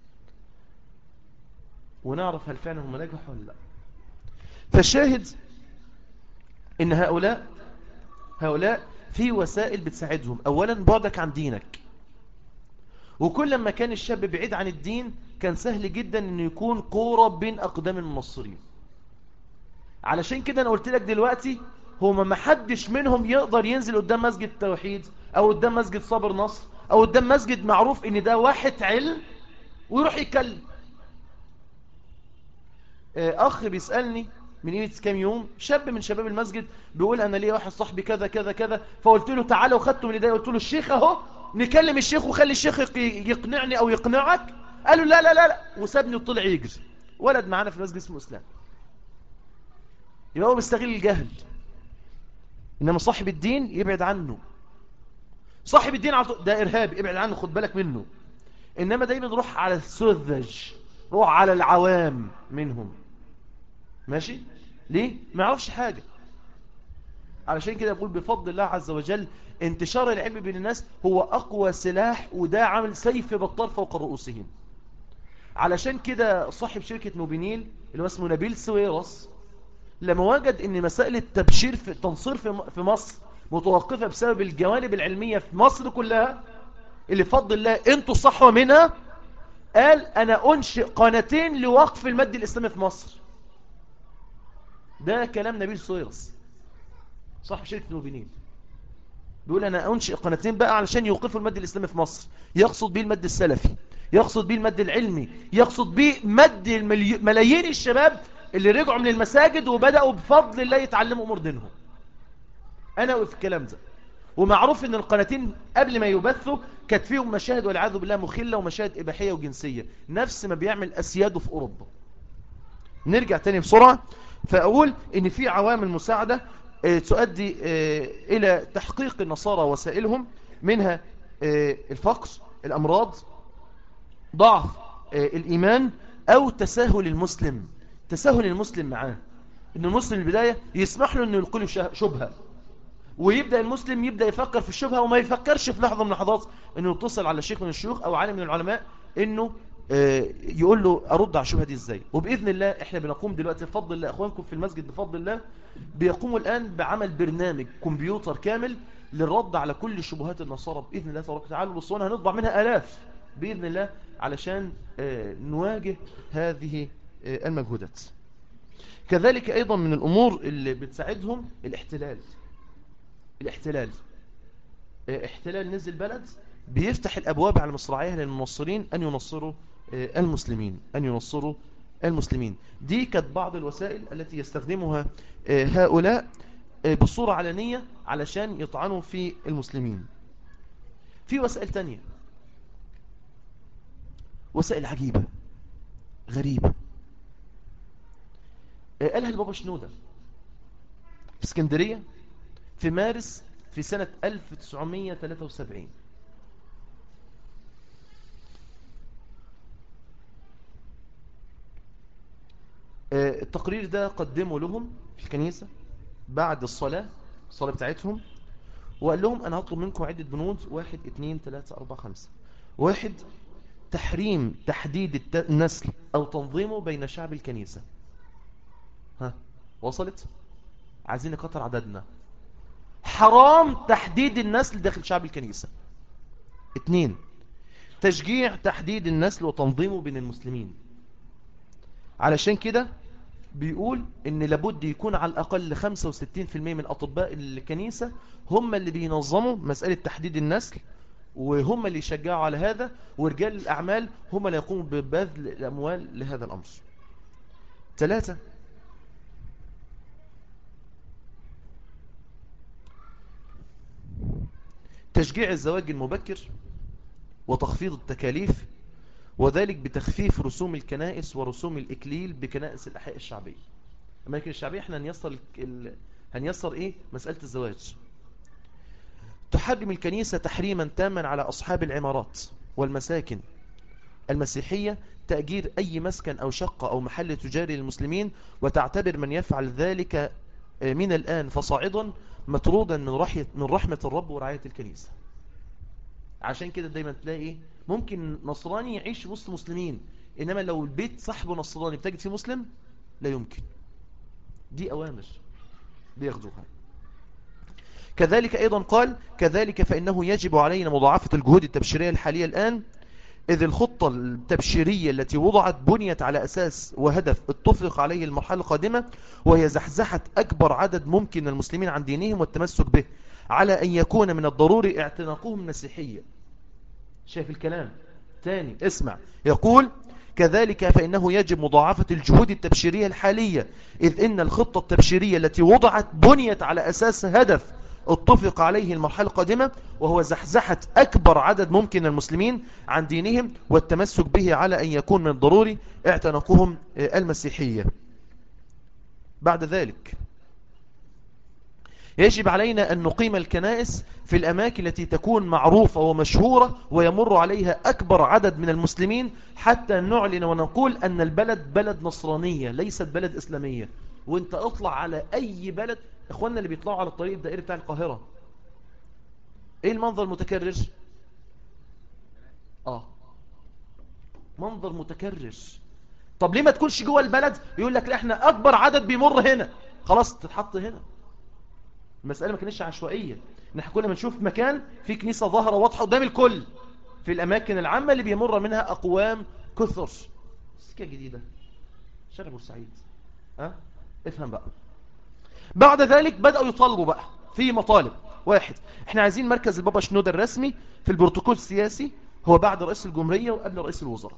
ونعرف هل فعلا هم نجحوا ولا لا فالشاهد إن هؤلاء هؤلاء في وسائل بتساعدهم أولا بعدك عن دينك وكل ما كان الشاب بعيد عن الدين كان سهل جدا أنه يكون كورة بين أقدام المنصرين علشان كده أنا قلت لك دلوقتي هو ما حدش منهم يقدر ينزل قدام مسجد التوحيد أو قدام مسجد صبر نصر أو قدام مسجد معروف إن ده واحد علم ويروح يتكلم أخ بيسألني من قيمة كام يوم شاب من شباب المسجد بيقول أنا ليه واحد صاحبي كذا كذا كذا فقلت له تعالى وخدته من ايدي قلت له الشيخ اهو نكلم الشيخ وخلي الشيخ يقنعني أو يقنعك قالوا لا لا لا لا وسابني وطلع يجري ولد معانا في المسجد اسمه إسلام يبقى هو بيستغل الجهل إنما صاحب الدين يبعد عنه صاحب الدين على ده إرهابي ابعد عنه خد بالك منه إنما دايما روح على السذج روح على العوام منهم ماشي ليه ما يعرفش حاجة علشان كده بقول بفضل الله عز وجل انتشار العلم بين الناس هو أقوى سلاح وده عامل سيف بطال فوق رؤوسهم علشان كده صاحب شركة نوبينيل اللي هو اسمه نبيل سويرس لما وجد ان مسائل التبشير في التنصير في مصر متوقفة بسبب الجوانب العلمية في مصر كلها اللي فضل الله انتوا الصحوة منها قال انا انشئ قناتين لوقف المد الاسلامي في مصر ده كلام نبيل سويرس صاحب شركة المبينين بيقول انا انشئ قناتين بقى علشان يوقفوا المد الاسلامي في مصر يقصد بيه المد السلفي يقصد بيه المد العلمي يقصد بيه مد ملايين الشباب اللي رجعوا من المساجد وبدأوا بفضل الله يتعلموا امور دينهم انا وفي الكلام ده ومعروف ان القناتين قبل ما يبثوا كانت فيهم مشاهد والعياذ بالله مخلة ومشاهد اباحية وجنسية نفس ما بيعمل اسياده في اوروبا نرجع تاني بسرعة فاقول ان في عوامل مساعدة آه، تؤدي آه، الى تحقيق النصارى وسائلهم منها آه، الفقر الامراض ضعف الايمان او تساهل المسلم تساهل المسلم معاه ان المسلم البداية يسمح له انه يلقي شبهة ويبدأ المسلم يبدأ يفكر في الشبهة وما يفكرش في لحظة من اللحظات انه يتصل على شيخ من الشيوخ او عالم من العلماء انه آه، يقول له ارد على الشبهة دي ازاي وبإذن الله احنا بنقوم دلوقتي بفضل الله اخوانكم في المسجد بفضل الله بيقوموا الان بعمل برنامج كمبيوتر كامل للرد على كل شبهات النصارى بإذن الله تبارك وتعالى والصونة هنطبع منها آلاف بإذن الله علشان آه، نواجه هذه آه، المجهودات كذلك أيضا من الأمور اللي بتساعدهم الاحتلال الاحتلال آه، احتلال نزل بلد بيفتح الأبواب على مصراعيها للمنصرين أن ينصروا آه، المسلمين أن ينصروا المسلمين دي كانت بعض الوسائل التي يستخدمها آه، هؤلاء بصورة علنية علشان يطعنوا في المسلمين في وسائل تانية وسائل عجيبة غريبة قالها البابا شنودة في اسكندرية في مارس في سنة 1973 آه، التقرير ده قدمه لهم في الكنيسة بعد الصلاة الصلاة بتاعتهم وقال لهم أنا هطلب منكم عدة بنود واحد اتنين تلاتة أربعة خمسة واحد تحريم تحديد النسل أو تنظيمه بين شعب الكنيسة ها وصلت عايزين نكتر عددنا حرام تحديد النسل داخل شعب الكنيسة اثنين تشجيع تحديد النسل وتنظيمه بين المسلمين علشان كده بيقول ان لابد يكون على الاقل 65% من اطباء الكنيسة هم اللي بينظموا مسألة تحديد النسل وهم اللي يشجعوا على هذا ورجال الاعمال هم اللي يقوموا ببذل الاموال لهذا الامر ثلاثة تشجيع الزواج المبكر وتخفيض التكاليف وذلك بتخفيف رسوم الكنائس ورسوم الإكليل بكنائس الأحياء الشعبية أماكن الشعبية احنا هنيصر, ال... هنيصر إيه مسألة الزواج تحرم الكنيسة تحريما تاما على أصحاب العمارات والمساكن المسيحية تأجير أي مسكن أو شقة أو محل تجاري للمسلمين وتعتبر من يفعل ذلك من الآن فصاعدا مطرودا من رحمة, من رحمة الرب ورعاية الكنيسة عشان كده دايما تلاقي ايه ممكن نصراني يعيش وسط مسلمين انما لو البيت صاحبه نصراني بتجد فيه مسلم لا يمكن دي اوامر بياخدوها كذلك ايضا قال كذلك فانه يجب علينا مضاعفة الجهود التبشيرية الحالية الان إذ الخطة التبشيرية التي وضعت بنيت على أساس وهدف اتفق عليه المرحلة القادمة وهي زحزحة أكبر عدد ممكن من المسلمين عن دينهم والتمسك به على أن يكون من الضروري اعتناقهم المسيحية شايف الكلام تاني اسمع يقول كذلك فإنه يجب مضاعفة الجهود التبشيرية الحالية إذ إن الخطة التبشيرية التي وضعت بنيت على أساس هدف اتفق عليه المرحلة القادمة وهو زحزحة أكبر عدد ممكن من المسلمين عن دينهم والتمسك به على أن يكون من الضروري اعتنقهم آه، المسيحية بعد ذلك يجب علينا أن نقيم الكنائس في الأماكن التي تكون معروفة ومشهورة ويمر عليها أكبر عدد من المسلمين حتى نعلن ونقول أن البلد بلد نصرانية ليست بلد إسلامية وانت اطلع على أي بلد اخواننا اللي بيطلعوا على الطريق الدائري بتاع القاهرة ايه المنظر المتكرر اه منظر متكرر طب ليه ما تكونش جوه البلد يقول لك لا احنا اكبر عدد بيمر هنا خلاص تتحط هنا المسألة ما كانتش عشوائية نحن كنا بنشوف مكان في كنيسة ظاهرة واضحة قدام الكل في الأماكن العامة اللي بيمر منها أقوام كثر سكة جديدة شارع بورسعيد ها افهم بقى بعد ذلك بدأوا يطالبوا بقى في مطالب واحد احنا عايزين مركز البابا شنودة الرسمي في البروتوكول السياسي هو بعد رئيس الجمهورية وقبل رئيس الوزراء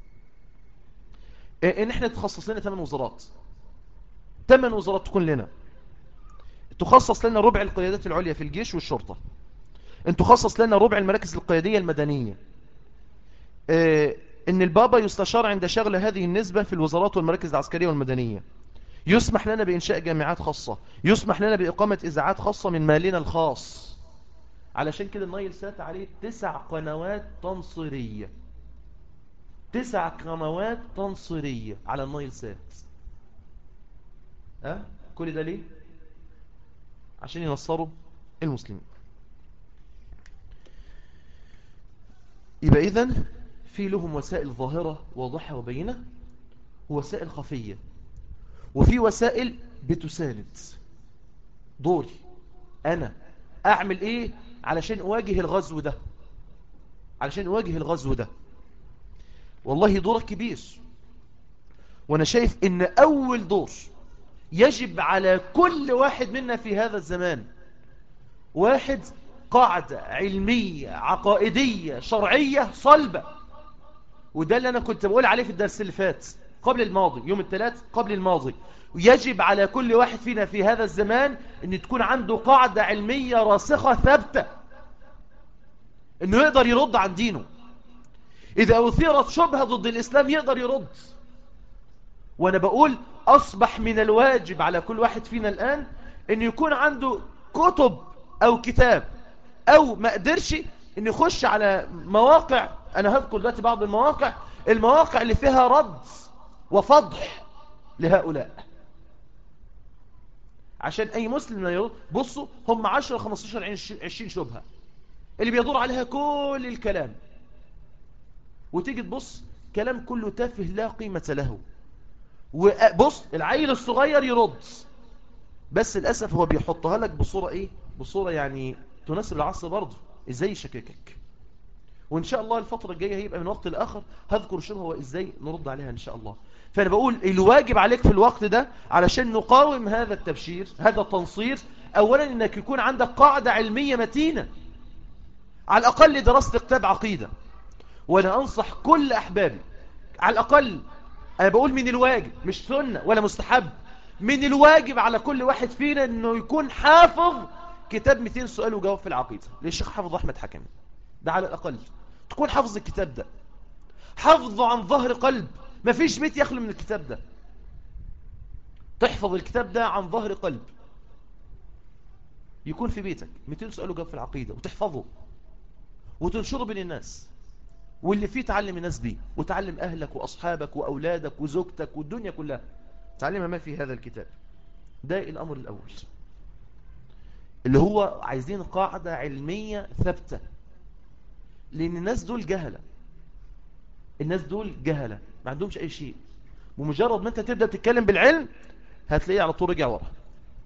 اه، ان احنا تخصص لنا 8 وزارات 8 وزارات تكون لنا تخصص لنا ربع القيادات العليا في الجيش والشرطة ان تخصص لنا ربع المراكز القيادية المدنية اه، ان البابا يستشار عند شغل هذه النسبة في الوزارات والمراكز العسكرية والمدنية يسمح لنا بإنشاء جامعات خاصة يسمح لنا بإقامة إذاعات خاصة من مالنا الخاص علشان كده النايل سات عليه تسع قنوات تنصيرية تسع قنوات تنصيرية على النايل سات أه؟ كل ده ليه؟ عشان ينصروا المسلمين يبقى إذن في لهم وسائل ظاهرة واضحة وبينة ووسائل خفية وفي وسائل بتساند دوري أنا أعمل إيه علشان أواجه الغزو ده علشان أواجه الغزو ده والله دورك كبير وأنا شايف إن أول دور يجب على كل واحد منا في هذا الزمان واحد قاعدة علمية عقائدية شرعية صلبة وده اللي أنا كنت بقول عليه في الدرس اللي فات قبل الماضي يوم الثلاث قبل الماضي ويجب على كل واحد فينا في هذا الزمان ان تكون عنده قاعدة علمية راسخة ثابتة انه يقدر يرد عن دينه اذا اثيرت شبهة ضد الاسلام يقدر يرد وانا بقول اصبح من الواجب على كل واحد فينا الان ان يكون عنده كتب او كتاب او ما قدرش ان يخش على مواقع انا هذكر دلوقتي بعض المواقع المواقع اللي فيها رد وفضح لهؤلاء عشان اي مسلم يرد بصوا هم 10 15 20 شبهة اللي بيدور عليها كل الكلام وتيجي تبص كلام كله تافه لا قيمة له وبص العيل الصغير يرد بس للأسف هو بيحطها لك بصورة ايه بصورة يعني تناسب العصر برضه ازاي يشككك وان شاء الله الفترة الجاية هيبقى من وقت لآخر هذكر شبهة وازاي نرد عليها ان شاء الله فأنا بقول الواجب عليك في الوقت ده علشان نقاوم هذا التبشير هذا التنصير أولا أنك يكون عندك قاعدة علمية متينة على الأقل دراسة كتاب عقيدة وأنا أنصح كل أحبابي على الأقل أنا بقول من الواجب مش سنة ولا مستحب من الواجب على كل واحد فينا أنه يكون حافظ كتاب 200 سؤال وجواب في العقيدة للشيخ حافظ أحمد حكمي ده على الأقل تكون حافظ الكتاب ده حفظه عن ظهر قلب ما فيش بيت يخلو من الكتاب ده تحفظ الكتاب ده عن ظهر قلب يكون في بيتك 200 سؤال وجواب في العقيدة وتحفظه وتنشره بين الناس واللي فيه تعلم الناس بيه وتعلم أهلك وأصحابك وأولادك وزوجتك والدنيا كلها تعلمها ما في هذا الكتاب ده الأمر الأول اللي هو عايزين قاعدة علمية ثابتة لأن الناس دول جهلة الناس دول جهلة ما عندهمش أي شيء ومجرد ما أنت تبدأ تتكلم بالعلم هتلاقيه على طول رجع ورا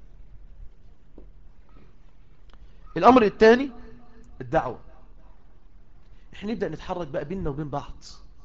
الأمر الثاني الدعوة احنا نبدأ نتحرك بقى بيننا وبين بعض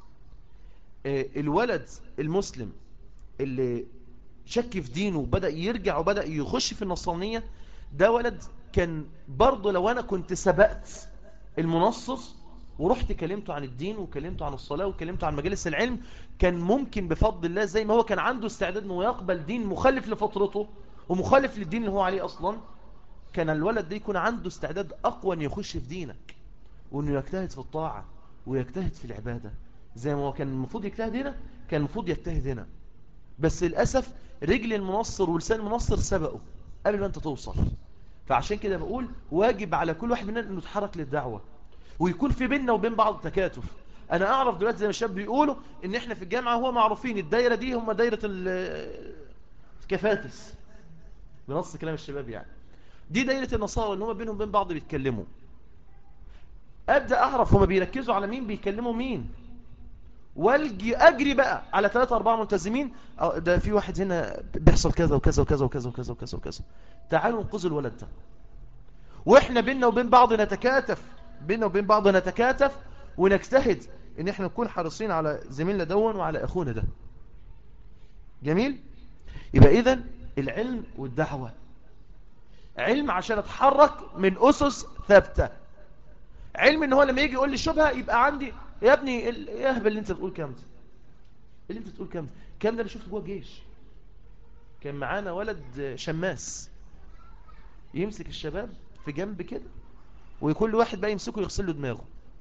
الولد المسلم اللي شك في دينه وبدأ يرجع وبدأ يخش في النصرانية ده ولد كان برضه لو أنا كنت سبقت المنصر ورحت كلمته عن الدين وكلمته عن الصلاة وكلمته عن مجالس العلم كان ممكن بفضل الله زي ما هو كان عنده استعداد انه يقبل دين مخالف لفطرته ومخالف للدين اللي هو عليه أصلا كان الولد ده يكون عنده استعداد أقوى أن يخش في دينك وأنه يجتهد في الطاعة ويجتهد في العبادة زي ما هو كان المفروض يجتهد هنا كان المفروض يجتهد هنا بس للأسف رجل المنصر ولسان المنصر سبقه قبل ما أنت توصل فعشان كده بقول واجب على كل واحد مننا أنه يتحرك للدعوة ويكون في بيننا وبين بعض تكاتف انا اعرف دلوقتي زي ما الشباب بيقولوا ان احنا في الجامعة هو معروفين الدايرة دي هم دايرة الكفاتس بنص كلام الشباب يعني دي دايرة النصارى ان هم بينهم وبين بعض بيتكلموا ابدأ اعرف هم بيركزوا على مين بيكلموا مين والجي اجري بقى على ثلاثة أربعة ملتزمين ده في واحد هنا بيحصل كذا وكذا وكذا وكذا وكذا وكذا وكذا تعالوا انقذوا الولد ده واحنا بيننا وبين بعض نتكاتف بيننا وبين بعض نتكاتف ونجتهد ان احنا نكون حريصين على زميلنا دون وعلى اخونا ده جميل يبقى اذا العلم والدعوة علم عشان اتحرك من اسس ثابتة علم ان هو لما يجي يقول لي شبهة يبقى عندي يا ابني يا هبل اللي انت بتقول كام ده اللي انت بتقول كام ده كام ده انا شفته جوه الجيش كان معانا ولد شماس يمسك الشباب في جنب كده وكل واحد بقى يمسكه يغسل له دماغه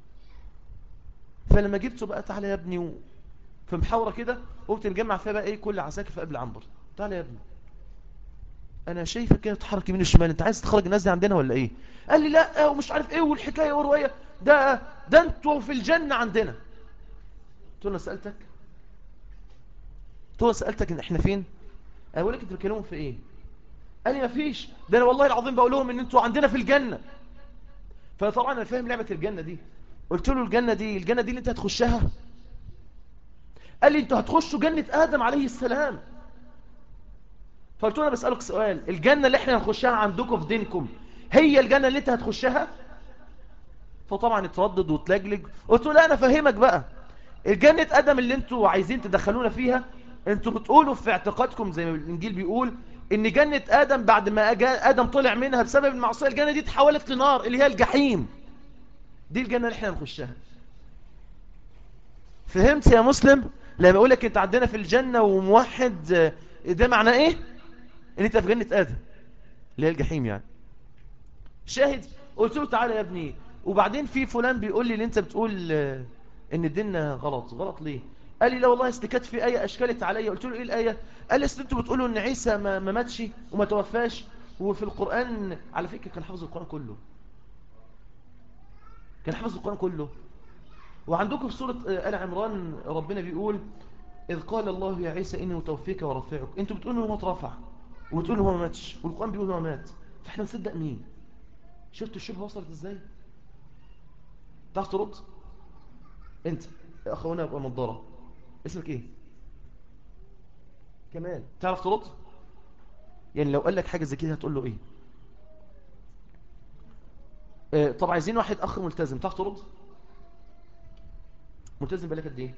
فلما جبته بقى تعالى يا ابني و... في محاورة كده قمت مجمع فيها بقى ايه كل عساكر في قبل عنبر تعالى يا ابني انا شايفك كده تتحرك يمين وشمال انت عايز تخرج الناس دي عندنا ولا ايه قال لي لا ومش عارف ايه والحكايه والروايه ده ده انتوا في الجنه عندنا قلت له انا سالتك قلت له سالتك ان احنا فين اقول لك انت بتكلمهم في ايه قال لي مفيش ده انا والله العظيم بقول لهم ان انتوا عندنا في الجنه فطبعا انا فاهم لعبه الجنه دي قلت له الجنه دي الجنه دي اللي انت هتخشها قال لي انتوا هتخشوا جنه ادم عليه السلام فقلت له انا بسالك سؤال الجنه اللي احنا هنخشها عندكم في دينكم هي الجنه اللي انت هتخشها فطبعا اتردد وتلجلج قلت له لا انا فاهمك بقى الجنه ادم اللي انتوا عايزين تدخلونا فيها انتوا بتقولوا في اعتقادكم زي ما الانجيل بيقول ان جنة ادم بعد ما ادم طلع منها بسبب المعصية الجنة دي تحولت لنار اللي هي الجحيم دي الجنة اللي احنا نخشها فهمت يا مسلم لما اقول لك انت عندنا في الجنة وموحد ده معناه ايه ان انت في جنة ادم اللي هي الجحيم يعني شاهد قلت له تعالى يا ابني وبعدين في فلان بيقول لي اللي انت بتقول ان الدين غلط غلط ليه قال لي لا والله استكت في آية أشكلت عليا قلت له إيه الآية قال لي انتوا بتقولوا إن عيسى ما, ما ماتش وما توفاش وفي القرآن على فكرة كان حافظ القرآن كله كان حافظ القرآن كله وعندكم في سورة آل عمران ربنا بيقول إذ قال الله يا عيسى إني متوفيك ورفعك انتوا بتقولوا إنه اترفع وبتقولوا هو ما ماتش والقرآن بيقول هو مات فإحنا نصدق مين شفتوا الشبهة وصلت إزاي تعرف ترد انت يا أخوانا يبقى نضاره اسمك ايه كمال تعرف ترد يعني لو قال لك حاجة زي كده هتقول له ايه آه طب عايزين واحد اخ ملتزم تعرف ترد ملتزم بالك قد ايه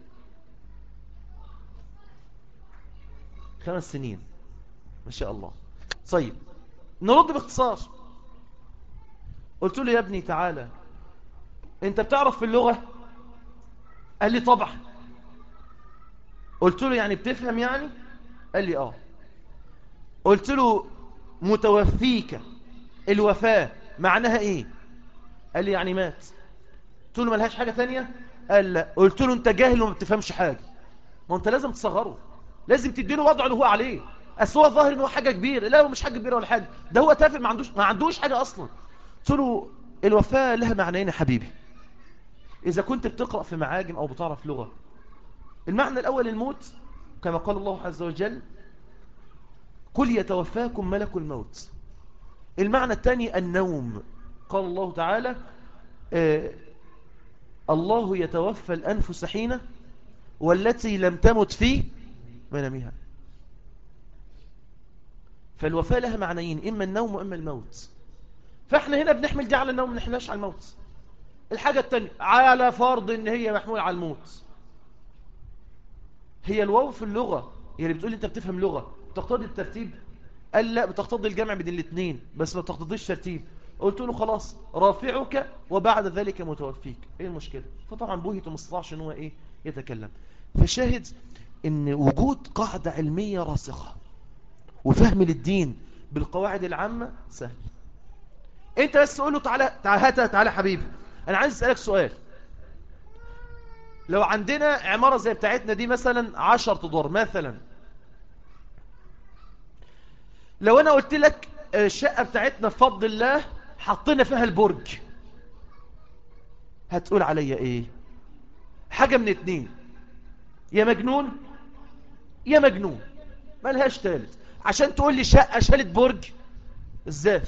خمس سنين ما شاء الله طيب نرد باختصار قلت له يا ابني تعالى انت بتعرف في اللغة قال لي طبعا قلت له يعني بتفهم يعني قال لي اه قلت له متوفيك الوفاة معناها ايه قال لي يعني مات قلت له ملهاش حاجة تانية قال لا قلت له انت جاهل وما بتفهمش حاجة ما انت لازم تصغره لازم تديله وضعه اللي هو عليه اصل هو ظاهر ان هو حاجة كبيرة لا هو مش حاجة كبيرة ولا حاجة ده هو تافه ما عندوش ما عندوش حاجة اصلا قلت له الوفاة لها معنيين يا حبيبي اذا كنت بتقرأ في معاجم او بتعرف لغة المعنى الأول الموت كما قال الله عز وجل قل يتوفاكم ملك الموت المعنى الثاني النوم قال الله تعالى آه الله يتوفى الأنفس حين والتي لم تمت في منامها فالوفاة لها معنيين إما النوم وإما الموت فإحنا هنا بنحمل دي على النوم نحملهاش على الموت الحاجة الثانية على فرض إن هي محمول على الموت هي الواو في اللغة هي اللي بتقول انت بتفهم لغة بتقتضي الترتيب قال لا بتقتضي الجمع بين الاثنين بس ما بتقتضيش ترتيب قلت له خلاص رافعك وبعد ذلك متوفيك ايه المشكلة فطبعا بوهيته ما استطاعش ان هو ايه يتكلم فشاهد ان وجود قاعدة علمية راسخة وفهم للدين بالقواعد العامة سهل انت بس تقول له تعالى تعالى تعالى حبيبي انا عايز اسالك سؤال لو عندنا عمارة زي بتاعتنا دي مثلا عشر ادوار مثلا لو انا قلت لك الشقة بتاعتنا بفضل الله حطينا فيها البرج هتقول عليا ايه حاجة من اتنين يا مجنون يا مجنون ملهاش تالت عشان تقول لي شقة شالت برج ازاي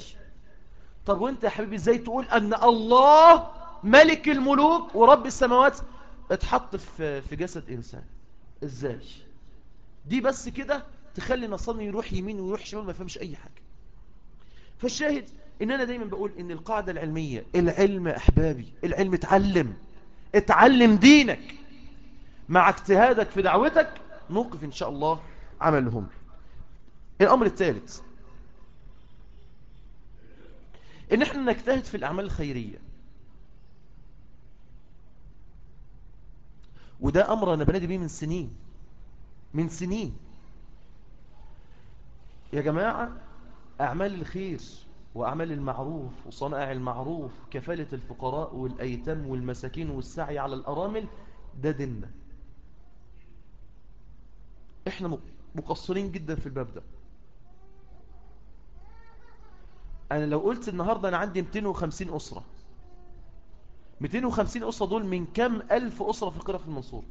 طب وانت يا حبيبي ازاي تقول ان الله ملك الملوك ورب السماوات اتحط في في جسد إنسان إزاي دي بس كده تخلي نصرني يروح يمين ويروح شمال ما يفهمش أي حاجة فالشاهد إن أنا دايما بقول إن القاعدة العلمية العلم يا أحبابي العلم اتعلم اتعلم دينك مع اجتهادك في دعوتك نوقف إن شاء الله عملهم الأمر الثالث إن احنا نجتهد في الأعمال الخيرية وده أمر أنا بنادي بيه من سنين من سنين يا جماعة أعمال الخير وأعمال المعروف وصنائع المعروف كفالة الفقراء والأيتام والمساكين والسعي على الأرامل ده ديننا احنا مقصرين جدا في الباب ده انا لو قلت النهاردة انا عندي 250 اسرة 250 اسرة دول من كم الف اسرة فقيرة في المنصورة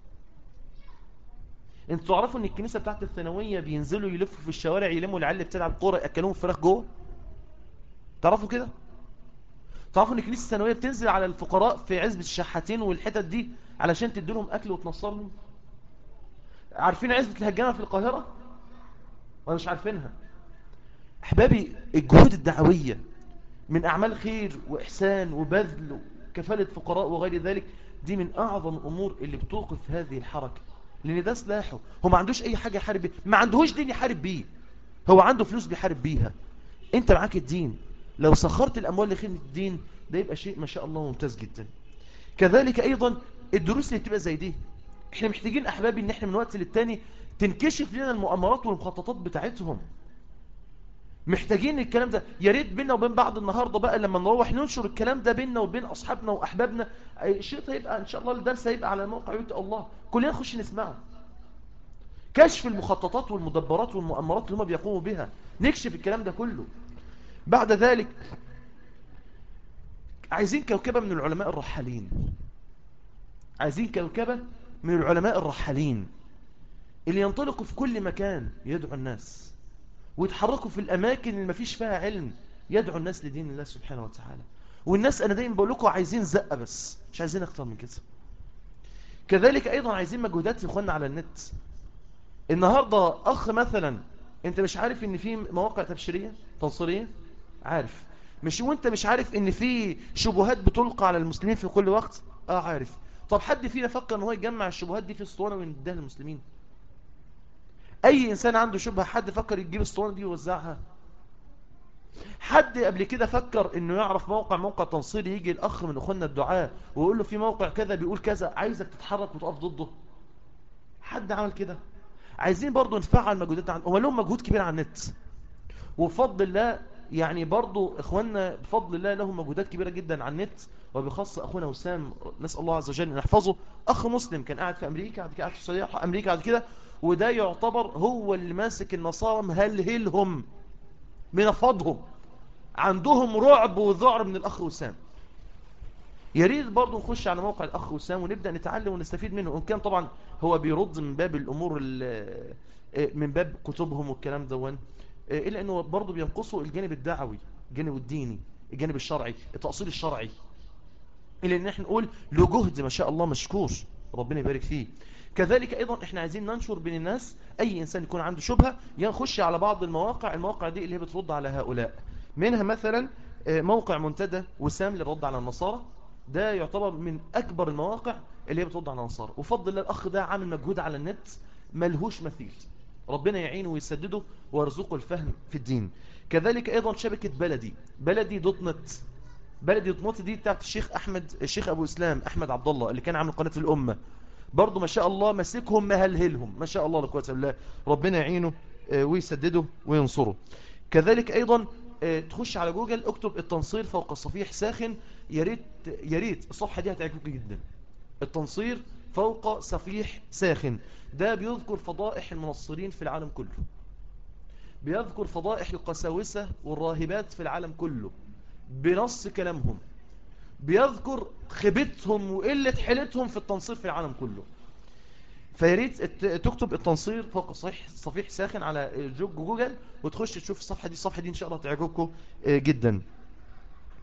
انتوا تعرفوا ان الكنيسة بتاعت الثانوية بينزلوا يلفوا في الشوارع يلموا العيال اللي بتلعب كورة ياكلوهم فراخ جوه تعرفوا كده تعرفوا ان الكنيسة الثانوية بتنزل على الفقراء في عزبة الشحاتين والحتت دي علشان تديلهم اكل وتنصرهم عارفين عزبة الهجانة في القاهرة ولا مش عارفينها احبابي الجهود الدعوية من اعمال خير واحسان وبذل وكفالة فقراء وغير ذلك دي من اعظم الامور اللي بتوقف هذه الحركة لان ده سلاحه هو ما عندوش اي حاجة يحارب بيه ما عندهوش دين يحارب بيه هو عنده فلوس بيحارب بيها انت معاك الدين لو سخرت الاموال لخدمة الدين ده يبقى شيء ما شاء الله ممتاز جدا كذلك ايضا الدروس اللي بتبقى زي دي احنا محتاجين احبابي ان احنا من وقت للتاني تنكشف لنا المؤامرات والمخططات بتاعتهم محتاجين الكلام ده يا ريت بينا وبين بعض النهاردة بقى لما نروح ننشر الكلام ده بينا وبين أصحابنا وأحبابنا الشيء هيبقى إن شاء الله الدرس هيبقى على موقع يوتي الله كلنا نخش نسمعه كشف المخططات والمدبرات والمؤامرات اللي هم بيقوموا بها نكشف الكلام ده كله بعد ذلك عايزين كوكبة من العلماء الرحالين عايزين كوكبة من العلماء الرحالين اللي ينطلقوا في كل مكان يدعو الناس ويتحركوا في الأماكن اللي مفيش فيها علم يدعو الناس لدين الله سبحانه وتعالى والناس أنا دايما بقول لكم عايزين زقة بس مش عايزين أكتر من كده كذلك أيضا عايزين مجهودات يا إخوانا على النت النهاردة أخ مثلا أنت مش عارف إن في مواقع تبشيرية تنصيرية عارف مش وانت مش عارف ان في شبهات بتلقى على المسلمين في كل وقت اه عارف طب حد فينا فكر ان هو يجمع الشبهات دي في اسطوانه ويديها للمسلمين اي انسان عنده شبهه حد فكر يجيب الاسطوانه دي ويوزعها حد قبل كده فكر انه يعرف موقع موقع تنصيري يجي الاخ من اخواننا الدعاء ويقول له في موقع كذا بيقول كذا عايزك تتحرك وتقف ضده حد عمل كده عايزين برضو نفعل مجهودات عن هو لهم مجهود كبير على النت وبفضل الله يعني برضو اخواننا بفضل الله لهم مجهودات كبيرة جدا على النت وبخاصة اخونا وسام نسأل الله عز وجل ان يحفظه اخ مسلم كان قاعد في امريكا بعد كده قاعد في السعوديه امريكا بعد كده وده يعتبر هو اللي ماسك النصارى مهلهلهم منفضهم عندهم رعب وذعر من الاخ وسام يا ريت برضه نخش على موقع الاخ وسام ونبدا نتعلم ونستفيد منه وان كان طبعا هو بيرد من باب الامور من باب كتبهم والكلام دون إلا أنه برضه بينقصوا الجانب الدعوي الجانب الديني الجانب الشرعي التأصيل الشرعي إلا أن احنا نقول له جهد ما شاء الله مشكور ربنا يبارك فيه كذلك أيضا احنا عايزين ننشر بين الناس أي إنسان يكون عنده شبهة ينخش على بعض المواقع المواقع دي اللي هي بترد على هؤلاء منها مثلا موقع منتدى وسام للرد على النصارى ده يعتبر من أكبر المواقع اللي هي بترد على النصارى وفضل الله الأخ ده عامل مجهود على النت ملهوش مثيل ربنا يعينه ويسدده ويرزقه الفهم في الدين كذلك أيضا شبكة بلدي بلدي دوت نت بلدي دوت نت دي بتاعت الشيخ أحمد الشيخ أبو إسلام أحمد عبد الله اللي كان عامل قناة الأمة برضو ما شاء الله مسكهم مهلهلهم ما شاء الله لقوة الله ربنا يعينه ويسدده وينصره كذلك أيضا تخش على جوجل اكتب التنصير فوق الصفيح ساخن يا ريت يا ريت الصفحة دي هتعجبك جدا التنصير فوق صفيح ساخن ده بيذكر فضائح المنصرين في العالم كله بيذكر فضائح القساوسة والراهبات في العالم كله بنص كلامهم بيذكر خبتهم وقلة حيلتهم في التنصير في العالم كله فياريت تكتب التنصير فوق صحيح صفيح ساخن على جوجل وتخش تشوف الصفحة دي الصفحة دي ان شاء الله تعجبكم جدا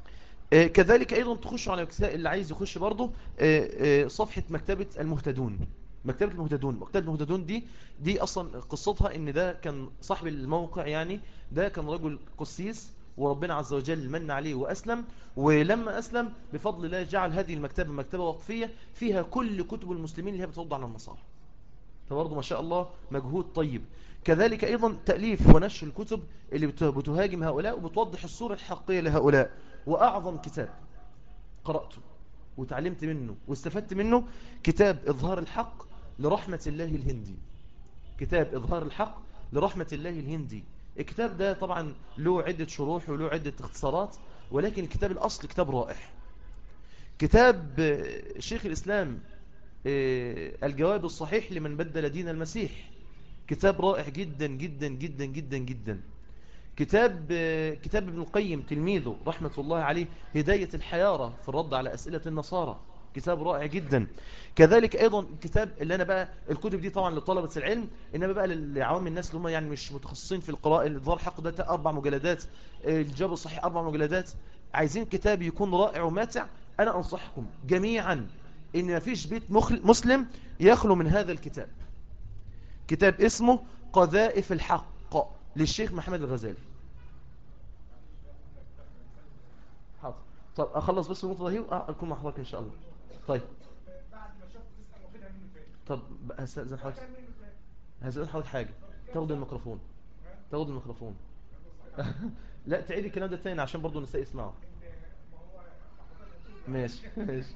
آه، كذلك أيضا تخش على اللي عايز يخش برضه آه، آه، صفحة مكتبة المهتدون مكتبة المهتدون مكتبة المهتدون دي دي أصلا قصتها إن ده كان صاحب الموقع يعني ده كان رجل قسيس وربنا عز وجل من عليه وأسلم ولما أسلم بفضل الله جعل هذه المكتبة مكتبة وقفية فيها كل كتب المسلمين اللي هي بترد على النصارى فبرضه ما شاء الله مجهود طيب كذلك أيضا تأليف ونشر الكتب اللي بتهاجم هؤلاء وبتوضح الصورة الحقيقية لهؤلاء وأعظم كتاب قرأته وتعلمت منه واستفدت منه كتاب إظهار الحق لرحمة الله الهندي كتاب إظهار الحق لرحمة الله الهندي الكتاب ده طبعا له عدة شروح وله عدة اختصارات ولكن الكتاب الأصل كتاب رائع كتاب شيخ الإسلام آه، الجواب الصحيح لمن بدل دين المسيح كتاب رائع جدا جدا جدا جدا جدا كتاب آه، كتاب ابن القيم تلميذه رحمة الله عليه هداية الحيارة في الرد على أسئلة النصارى كتاب رائع جدا كذلك أيضا الكتاب اللي أنا بقى الكتب دي طبعا لطلبة العلم إنما بقى لعوام الناس اللي هم يعني مش متخصصين في القراءة الظهر حق ده أربع مجلدات الجواب الصحيح أربع مجلدات عايزين كتاب يكون رائع وماتع أنا أنصحكم جميعا إن ما فيش بيت مسلم يخلو من هذا الكتاب كتاب اسمه قذائف الحق للشيخ محمد الغزالي حاضر طب أخلص بس النقطة دي وأكون مع حضرتك إن شاء الله طيب طب هستأذن حضرتك هستأذن حضرتك حاجة تاخد الميكروفون تاخد الميكروفون لا تعيد الكلام ده تاني عشان برضو النساء يسمعوا ماشي ماشي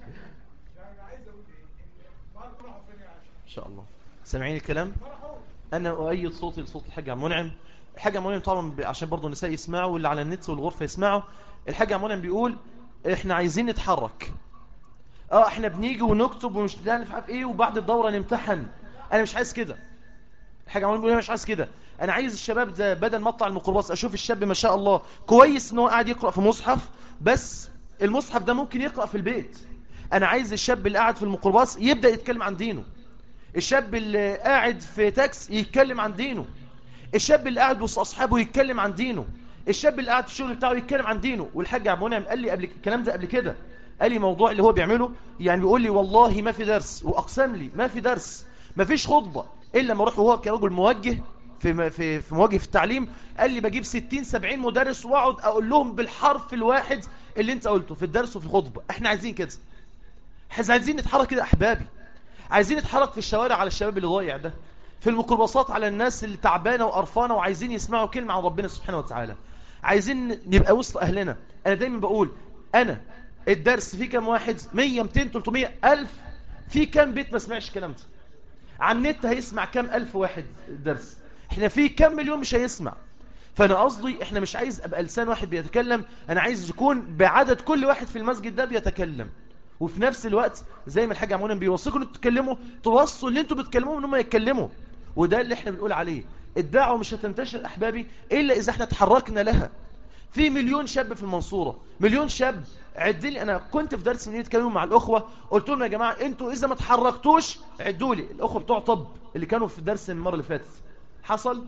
ان شاء الله سامعين الكلام انا اؤيد صوتي لصوت الحاج عم منعم الحاج عم منعم طبعا عشان برضو النساء يسمعوا واللي على النت والغرفه يسمعوا الحاج عم منعم بيقول احنا عايزين نتحرك اه احنا بنيجي ونكتب ومش نعرف عارف ايه وبعد الدورة نمتحن انا مش عايز كده حاجة عمال بيقول مش عايز كده انا عايز الشباب ده بدل ما اطلع الميكروباص اشوف الشاب ما شاء الله كويس ان هو قاعد يقرأ في مصحف بس المصحف ده ممكن يقرأ في البيت انا عايز الشاب اللي قاعد في الميكروباص يبدأ يتكلم عن دينه الشاب اللي قاعد في تاكس يتكلم عن دينه الشاب اللي قاعد وسط اصحابه يتكلم عن دينه الشاب اللي قاعد في الشغل بتاعه يتكلم عن دينه والحاج عبد المنعم قال لي قبل الكلام ده قبل كده قال لي موضوع اللي هو بيعمله يعني بيقول لي والله ما في درس واقسم لي ما في درس ما فيش خطبه الا لما اروح وهو كرجل موجه في في في مواجهه في التعليم قال لي بجيب 60 70 مدرس واقعد اقول لهم بالحرف الواحد اللي انت قلته في الدرس وفي الخطبه احنا عايزين كده احنا عايزين نتحرك كده احبابي عايزين نتحرك في الشوارع على الشباب اللي ضايع ده في الميكروباصات على الناس اللي تعبانه وقرفانه وعايزين يسمعوا كلمه عن ربنا سبحانه وتعالى عايزين نبقى وسط اهلنا انا دايما بقول انا الدرس فيه كام واحد 100 200 300 ألف في كام بيت ما سمعش الكلام ده على النت هيسمع كام ألف واحد درس احنا في كام مليون مش هيسمع فانا قصدي احنا مش عايز ابقى لسان واحد بيتكلم انا عايز يكون بعدد كل واحد في المسجد ده بيتكلم وفي نفس الوقت زي ما الحاج عمونا بيوصيكم انتوا تتكلموا توصوا اللي انتوا بتكلموه ان هم يتكلموا وده اللي احنا بنقول عليه الدعوه مش هتنتشر احبابي الا اذا احنا تحركنا لها في مليون شاب في المنصورة مليون شاب عدوا لي انا كنت في درس من يتكلموا مع الاخوة قلت لهم يا جماعة انتوا اذا ما تحركتوش عدوا لي الاخوة بتوع طب اللي كانوا في الدرس المرة اللي فاتت حصل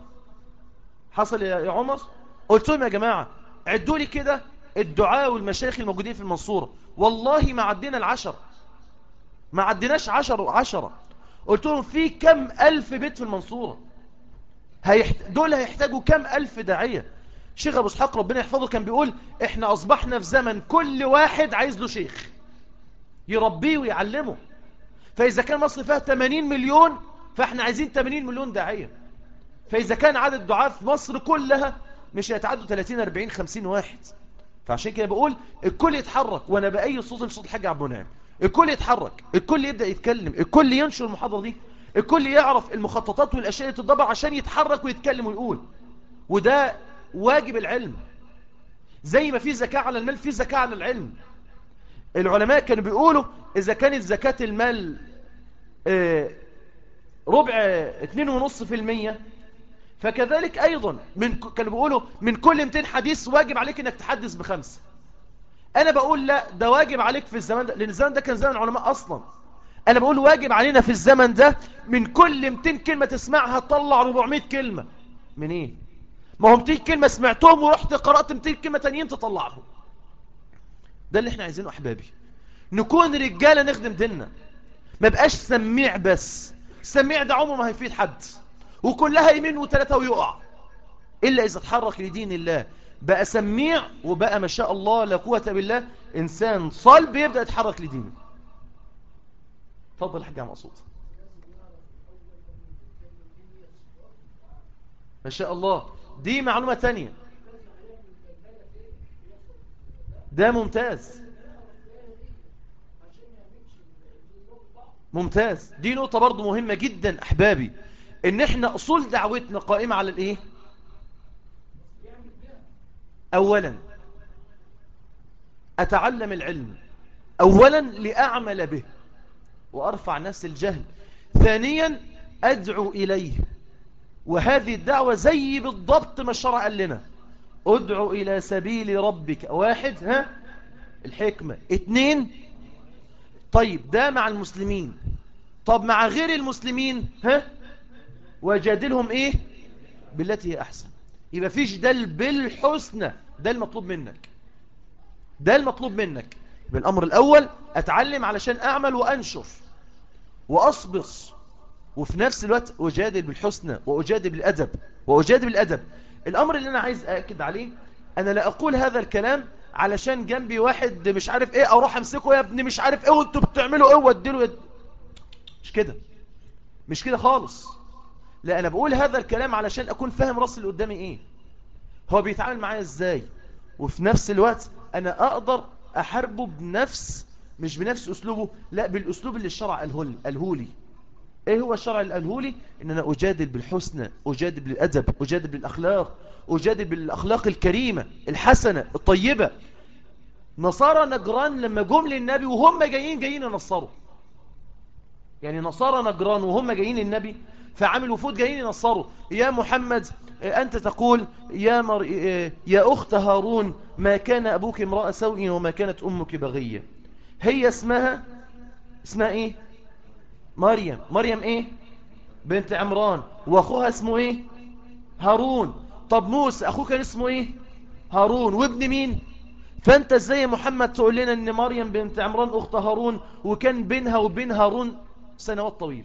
حصل يا عمر قلت لهم يا جماعة عدوا لي كده الدعاء والمشايخ الموجودين في المنصورة والله ما عدينا العشر ما عديناش عشر عشرة قلت لهم في كم ألف بيت في المنصورة هيحت... دول هيحتاجوا كم ألف داعية شيخ أبو اسحاق ربنا يحفظه كان بيقول احنا أصبحنا في زمن كل واحد عايز له شيخ يربيه ويعلمه فإذا كان مصر فيها 80 مليون فاحنا عايزين 80 مليون داعية فإذا كان عدد دعاة في مصر كلها مش هيتعدوا 30 40 50 واحد فعشان كده بقول الكل يتحرك وانا بأي صوت لصوت الحاج عبد المنعم الكل يتحرك الكل يبدأ يتكلم الكل ينشر المحاضرة دي الكل يعرف المخططات والأشياء اللي تتضبع عشان يتحرك ويتكلم ويقول وده واجب العلم زي ما في زكاة على المال في زكاة على العلم العلماء كانوا بيقولوا إذا كانت زكاة المال آه، ربع اتنين ونص في المية فكذلك أيضا من كانوا بيقولوا من كل 200 حديث واجب عليك أنك تحدث بخمسة أنا بقول لا ده واجب عليك في الزمن ده لأن الزمن ده كان زمن العلماء أصلا أنا بقول واجب علينا في الزمن ده من كل 200 كلمة تسمعها تطلع 400 كلمة منين إيه؟ ما هم 200 كلمة سمعتهم ورحت قرأت 200 كلمة تانيين تطلعهم ده اللي احنا عايزينه احبابي نكون رجالة نخدم ديننا ما بقاش سميع بس سميع ده عمره ما هيفيد حد وكلها يمين وثلاثة ويقع إلا إذا اتحرك لدين الله بقى سميع وبقى ما شاء الله لا قوة بالله إنسان صلب يبدأ يتحرك لدينه تفضل حاجة مقصود ما شاء الله دي معلومة تانية ده ممتاز ممتاز دي نقطة برضو مهمة جدا أحبابي إن إحنا أصول دعوتنا قائمة على الإيه أولا أتعلم العلم أولا لأعمل به وأرفع نفس الجهل ثانيا أدعو إليه وهذه الدعوة زي بالضبط ما الشرع قال لنا ادعو إلى سبيل ربك واحد ها الحكمة اثنين طيب ده مع المسلمين طب مع غير المسلمين ها وجادلهم ايه بالتي هي احسن يبقى في جدال بالحسنى ده المطلوب منك ده المطلوب منك بالامر الاول اتعلم علشان اعمل وانشر واصبص وفي نفس الوقت اجادل بالحسنى واجادل بالادب واجادل بالادب الامر اللي انا عايز اكد عليه انا لا اقول هذا الكلام علشان جنبي واحد مش عارف ايه اروح امسكه يا ابني مش عارف ايه وانتوا بتعملوا ايه واديله يد... مش كده مش كده خالص لا انا بقول هذا الكلام علشان اكون فاهم راس اللي قدامي ايه هو بيتعامل معايا ازاي وفي نفس الوقت انا اقدر احاربه بنفس مش بنفس اسلوبه لا بالاسلوب اللي الشرع قاله لي ايه هو الشرع اللي قاله لي ان انا اجادل بالحسنى اجادل بالادب اجادل بالاخلاق اجادل بالاخلاق الكريمه الحسنه الطيبه نصارى نجران لما جم للنبي وهم جايين جايين ينصروا يعني نصارى نجران وهم جايين للنبي فعامل وفود جايين ينصروا يا محمد أنت تقول يا, مر... يا أخت هارون ما كان أبوك امرأة سوء وما كانت أمك بغية هي اسمها اسمها إيه مريم مريم إيه بنت عمران وأخوها اسمه إيه هارون طب موسى أخوه كان اسمه إيه هارون وابن مين فأنت ازاي يا محمد تقول لنا أن مريم بنت عمران أخت هارون وكان بينها وبين هارون سنوات طويلة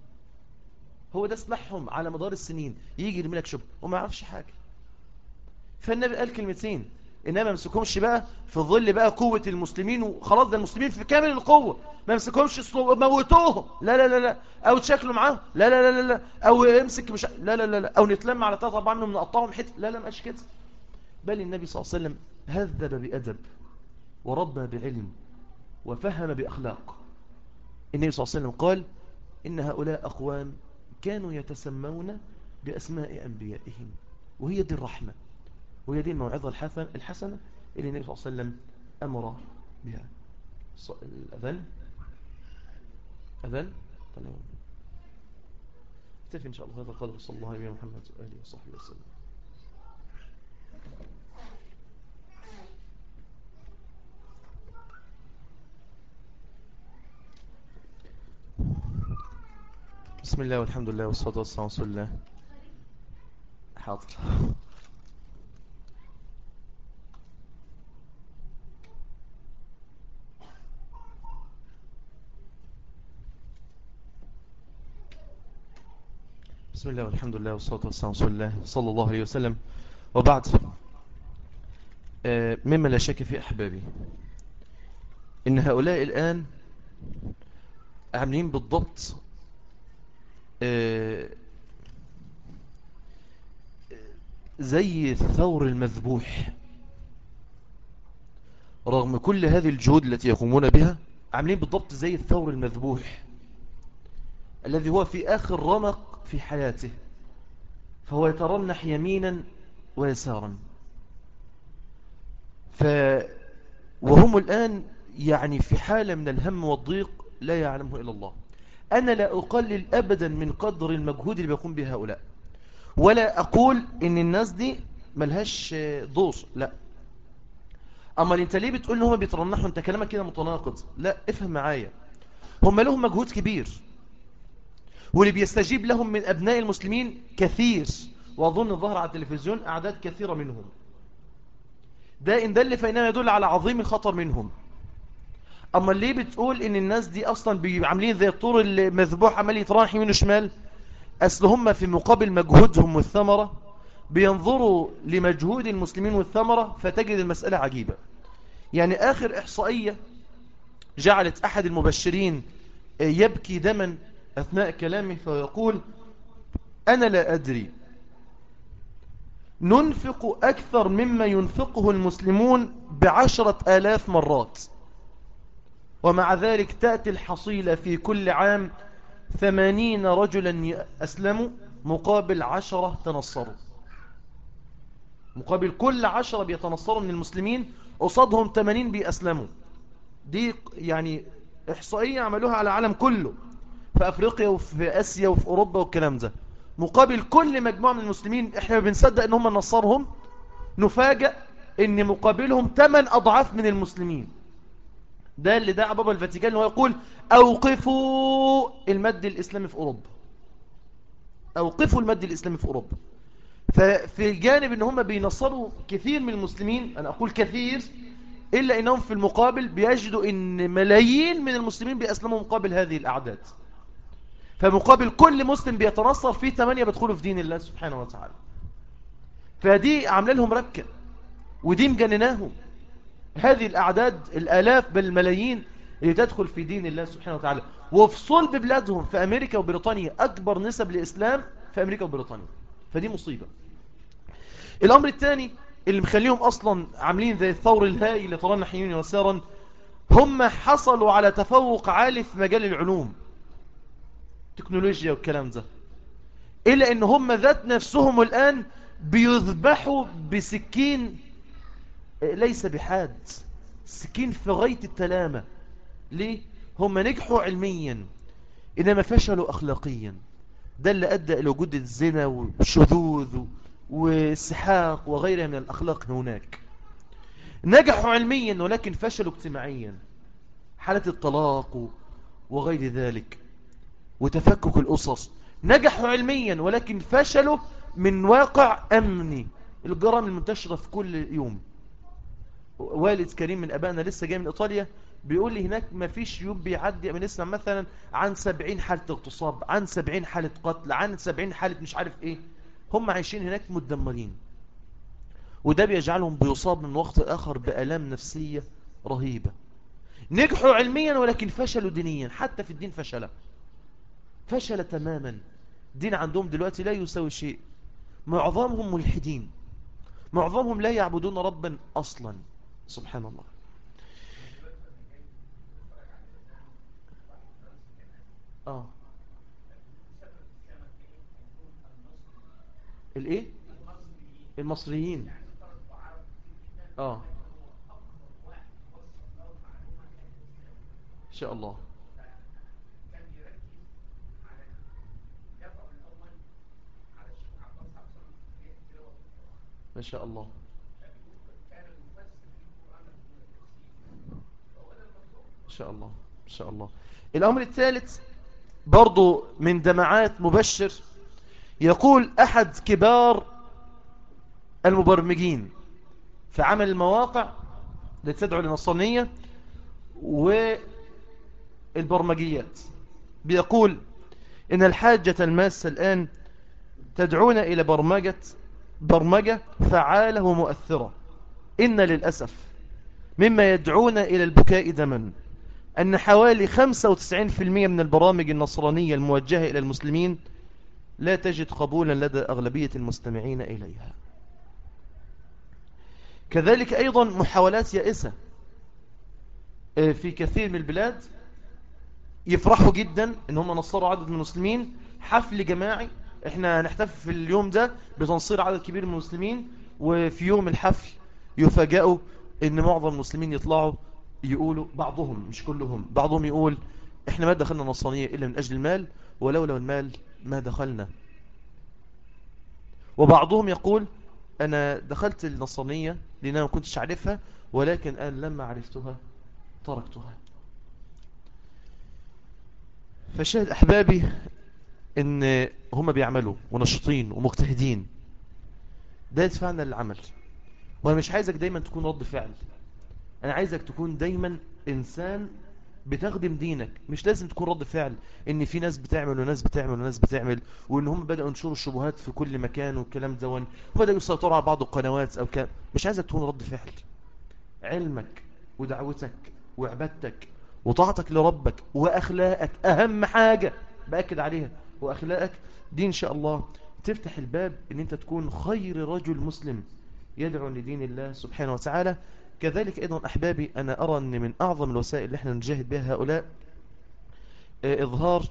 هو ده سلاحهم على مدار السنين يجي يرمي لك شبه وما يعرفش حاجة فالنبي قال كلمتين انما ما يمسكهمش بقى في ظل بقى قوة المسلمين وخلاص ده المسلمين في كامل القوة ما يمسكهمش موتوهم لا لا لا لا او تشكلوا معاهم لا لا لا لا او امسك مش لا لا لا, لا. او نتلم على ثلاثة اربعة منهم نقطعهم حته لا لا ما كده بل النبي صلى الله عليه وسلم هذب بأدب وربى بعلم وفهم بأخلاق النبي صلى الله عليه وسلم قال إن هؤلاء أقوام كانوا يتسمون بأسماء أنبيائهم وهي دي الرحمة وهي دي الموعظة الحسنة اللي النبي صلى الله عليه وسلم أمر بها الأذن أذن طيب اكتفي إن شاء الله هذا القدر صلى الله عليه محمد وآله وصحبه وسلم بسم الله والحمد لله والصلاة والسلام على رسول الله حاضر بسم الله والحمد لله والصلاة والسلام على رسول الله صلى الله عليه وسلم وبعد مما لا شك في أحبابي إن هؤلاء الآن عاملين بالضبط زي الثور المذبوح رغم كل هذه الجهود التي يقومون بها عاملين بالضبط زي الثور المذبوح الذي هو في آخر رمق في حياته فهو يترنح يمينا ويسارا ف وهم الآن يعني في حالة من الهم والضيق لا يعلمه إلا الله أنا لا أقلل أبدا من قدر المجهود اللي بيقوم به هؤلاء ولا أقول إن الناس دي ملهاش دوس لا أما انت ليه بتقول إن هم بيترنحوا انت كلامك كده متناقض لا افهم معايا هم لهم مجهود كبير واللي بيستجيب لهم من أبناء المسلمين كثير وأظن الظهر على التلفزيون أعداد كثيرة منهم ده إن دل فإنما يدل على عظيم الخطر منهم أما اللي بتقول إن الناس دي أصلا عاملين زي الطور المذبوح عمال يتراح يمين وشمال أصل هم في مقابل مجهودهم والثمرة بينظروا لمجهود المسلمين والثمرة فتجد المسألة عجيبة يعني آخر إحصائية جعلت أحد المبشرين يبكي دما أثناء كلامه فيقول أنا لا أدري ننفق أكثر مما ينفقه المسلمون بعشرة آلاف مرات ومع ذلك تأتي الحصيلة في كل عام ثمانين رجلا أسلموا مقابل عشرة تنصروا مقابل كل عشرة بيتنصروا من المسلمين قصادهم 80 بيأسلموا دي يعني إحصائية عملوها على العالم كله في أفريقيا وفي آسيا وفي أوروبا والكلام ده مقابل كل مجموعة من المسلمين احنا بنصدق ان هم نصرهم نفاجأ ان مقابلهم 8 أضعاف من المسلمين ده اللي دعا بابا الفاتيكان هو يقول أوقفوا المد الإسلامي في أوروبا أوقفوا المد الإسلامي في أوروبا ففي الجانب ان هم بينصروا كثير من المسلمين أنا أقول كثير إلا أنهم في المقابل بيجدوا أن ملايين من المسلمين بيأسلموا مقابل هذه الأعداد فمقابل كل مسلم بيتنصر فيه ثمانية بيدخلوا في دين الله سبحانه وتعالى فدي عامله لهم ركة ودي مجنناهم هذه الأعداد الآلاف بل الملايين اللي تدخل في دين الله سبحانه وتعالى وفي صلب بلادهم في أمريكا وبريطانيا أكبر نسب الإسلام في أمريكا وبريطانيا فدي مصيبة الأمر الثاني اللي مخليهم أصلا عاملين زي الثور الهائي اللي طرانا حيوني وسارا هم حصلوا على تفوق عالي في مجال العلوم تكنولوجيا والكلام ده إلا أن هم ذات نفسهم الآن بيذبحوا بسكين ليس بحاد سكين في غاية التلامة ليه؟ هم نجحوا علميا إنما فشلوا أخلاقيا ده اللي أدى إلى وجود الزنا والشذوذ والسحاق وغيرها من الأخلاق هناك نجحوا علميا ولكن فشلوا اجتماعيا حالة الطلاق وغير ذلك وتفكك الأسس نجحوا علميا ولكن فشلوا من واقع أمني الجرائم المنتشرة في كل يوم والد كريم من أبائنا لسه جاي من إيطاليا بيقول لي هناك ما فيش يوم بيعدي بنسمع مثلا عن سبعين حالة اغتصاب عن سبعين حالة قتل عن سبعين حالة مش عارف ايه هم عايشين هناك مدمرين وده بيجعلهم بيصاب من وقت آخر بألام نفسية رهيبة نجحوا علميا ولكن فشلوا دينيا حتى في الدين فشل فشل تماما دين عندهم دلوقتي لا يساوي شيء معظمهم ملحدين معظمهم لا يعبدون ربا أصلا سبحان الله آه الايه المصريين اه ان شاء الله ما شاء الله ما شاء الله ما شاء الله الأمر الثالث برضو من دمعات مبشر يقول أحد كبار المبرمجين في عمل المواقع التي تدعو للنصرانية والبرمجيات بيقول إن الحاجة الماسة الآن تدعونا إلى برمجة برمجة فعالة ومؤثرة إن للأسف مما يدعونا إلى البكاء دما أن حوالي 95% من البرامج النصرانية الموجهة إلى المسلمين لا تجد قبولا لدى أغلبية المستمعين إليها كذلك أيضا محاولات يائسة آه، في كثير من البلاد يفرحوا جدا ان هم نصروا عدد من المسلمين حفل جماعي احنا نحتفل في اليوم ده بتنصير عدد كبير من المسلمين وفي يوم الحفل يفاجئوا ان معظم المسلمين يطلعوا يقولوا بعضهم مش كلهم بعضهم يقول احنا ما دخلنا النصرانية الا من اجل المال ولولا المال ما دخلنا وبعضهم يقول انا دخلت النصرانية لان انا ما كنتش اعرفها ولكن الان لما عرفتها تركتها فشاهد احبابي ان هم بيعملوا ونشطين ومجتهدين ده يدفعنا للعمل وانا مش عايزك دايما تكون رد فعل انا عايزك تكون دايما انسان بتخدم دينك مش لازم تكون رد فعل ان في ناس بتعمل وناس بتعمل وناس بتعمل وان هم بدأوا ينشروا الشبهات في كل مكان والكلام ده وبدأوا يسيطروا على بعض القنوات او كلام مش عايزك تكون رد فعل علمك ودعوتك وعبادتك وطاعتك لربك واخلاقك اهم حاجة باكد عليها واخلاقك دي ان شاء الله تفتح الباب ان انت تكون خير رجل مسلم يدعو لدين الله سبحانه وتعالى كذلك أيضا أحبابي أنا أرى أن من أعظم الوسائل اللي احنا نجاهد بها هؤلاء إظهار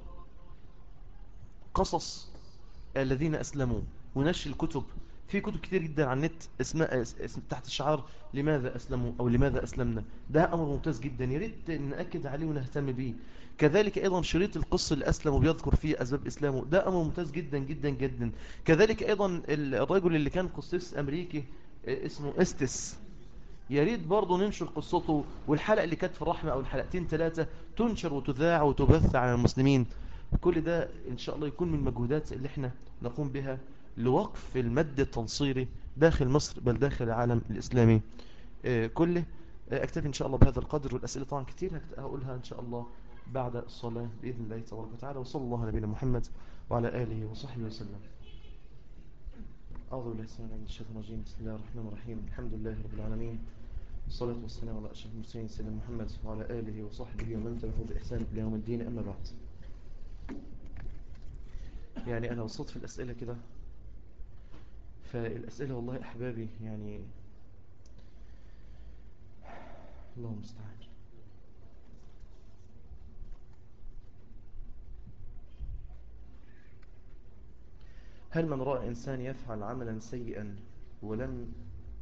قصص الذين أسلموا ونشر الكتب في كتب كتير جدا على النت اسمها اسم تحت الشعار لماذا أسلموا أو لماذا أسلمنا ده أمر ممتاز جدا يريد نأكد عليه ونهتم به كذلك أيضا شريط القص اللي أسلم وبيذكر فيه أسباب إسلامه ده أمر ممتاز جدا جدا جدا كذلك أيضا الرجل اللي كان قصيص أمريكي اسمه استس يا ريت برضه ننشر قصته والحلقة اللي كانت في الرحمة أو الحلقتين ثلاثة تنشر وتذاع وتبث على المسلمين كل ده إن شاء الله يكون من المجهودات اللي احنا نقوم بها لوقف المد التنصيري داخل مصر بل داخل العالم الإسلامي كله أكتفي إن شاء الله بهذا القدر والأسئلة طبعا كتير هقولها إن شاء الله بعد الصلاة بإذن الله تبارك وتعالى وصلى الله على نبينا محمد وعلى آله وصحبه وسلم أعوذ بالله السلام عليكم الشيطان الرجيم بسم الله الرحمن الرحيم الحمد لله رب العالمين والصلاة والسلام على أشرف المرسلين سيدنا محمد وعلى آله وصحبه ومن تبعه بإحسان إلى يوم الدين أما بعد يعني أنا وصلت في الأسئلة كده فالأسئلة والله أحبابي يعني الله المستعان هل من رأى إنسان يفعل عملا سيئا ولم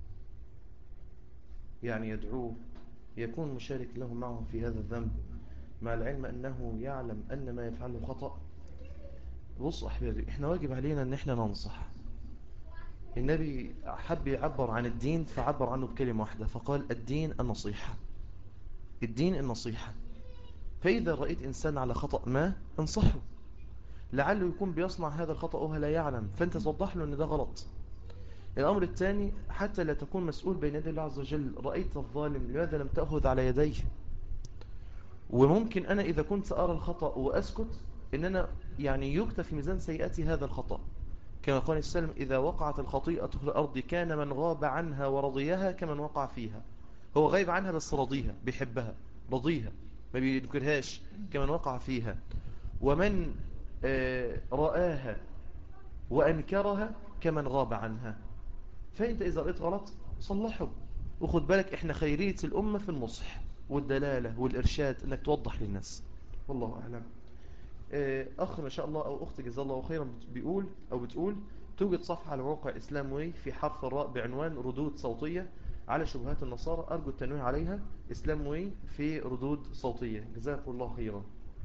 يعني يدعوه يكون مشارك له معه في هذا الذنب مع العلم أنه يعلم أن ما يفعله خطأ بص أحبابي إحنا واجب علينا أن إحنا ننصح النبي حب يعبر عن الدين فعبر عنه بكلمة واحدة فقال الدين النصيحة الدين النصيحة فإذا رأيت إنسان على خطأ ما انصحه لعله يكون بيصنع هذا الخطأ وهو لا يعلم فأنت توضح له أن ده غلط الأمر الثاني حتى لا تكون مسؤول بين يدي الله عز وجل رأيت الظالم لماذا لم تأخذ على يديه وممكن أنا إذا كنت أرى الخطأ وأسكت إن أنا يعني يكتب في ميزان سيئاتي هذا الخطأ كما قال السلم إذا وقعت الخطيئة في الأرض كان من غاب عنها ورضيها كمن وقع فيها هو غايب عنها بس رضيها بيحبها رضيها ما بيذكرهاش كمن وقع فيها ومن رآها وأنكرها كمن غاب عنها فأنت إذا رأيت غلط صلحه وخد بالك إحنا خيرية الأمة في النصح والدلالة والإرشاد إنك توضح للناس والله أعلم أخ ما شاء الله أو أخت جزا الله خيرا بيقول أو بتقول توجد صفحة على موقع إسلام وي في حرف الراء بعنوان ردود صوتية على شبهات النصارى أرجو التنويه عليها إسلام وي في ردود صوتية جزاكم الله خيرا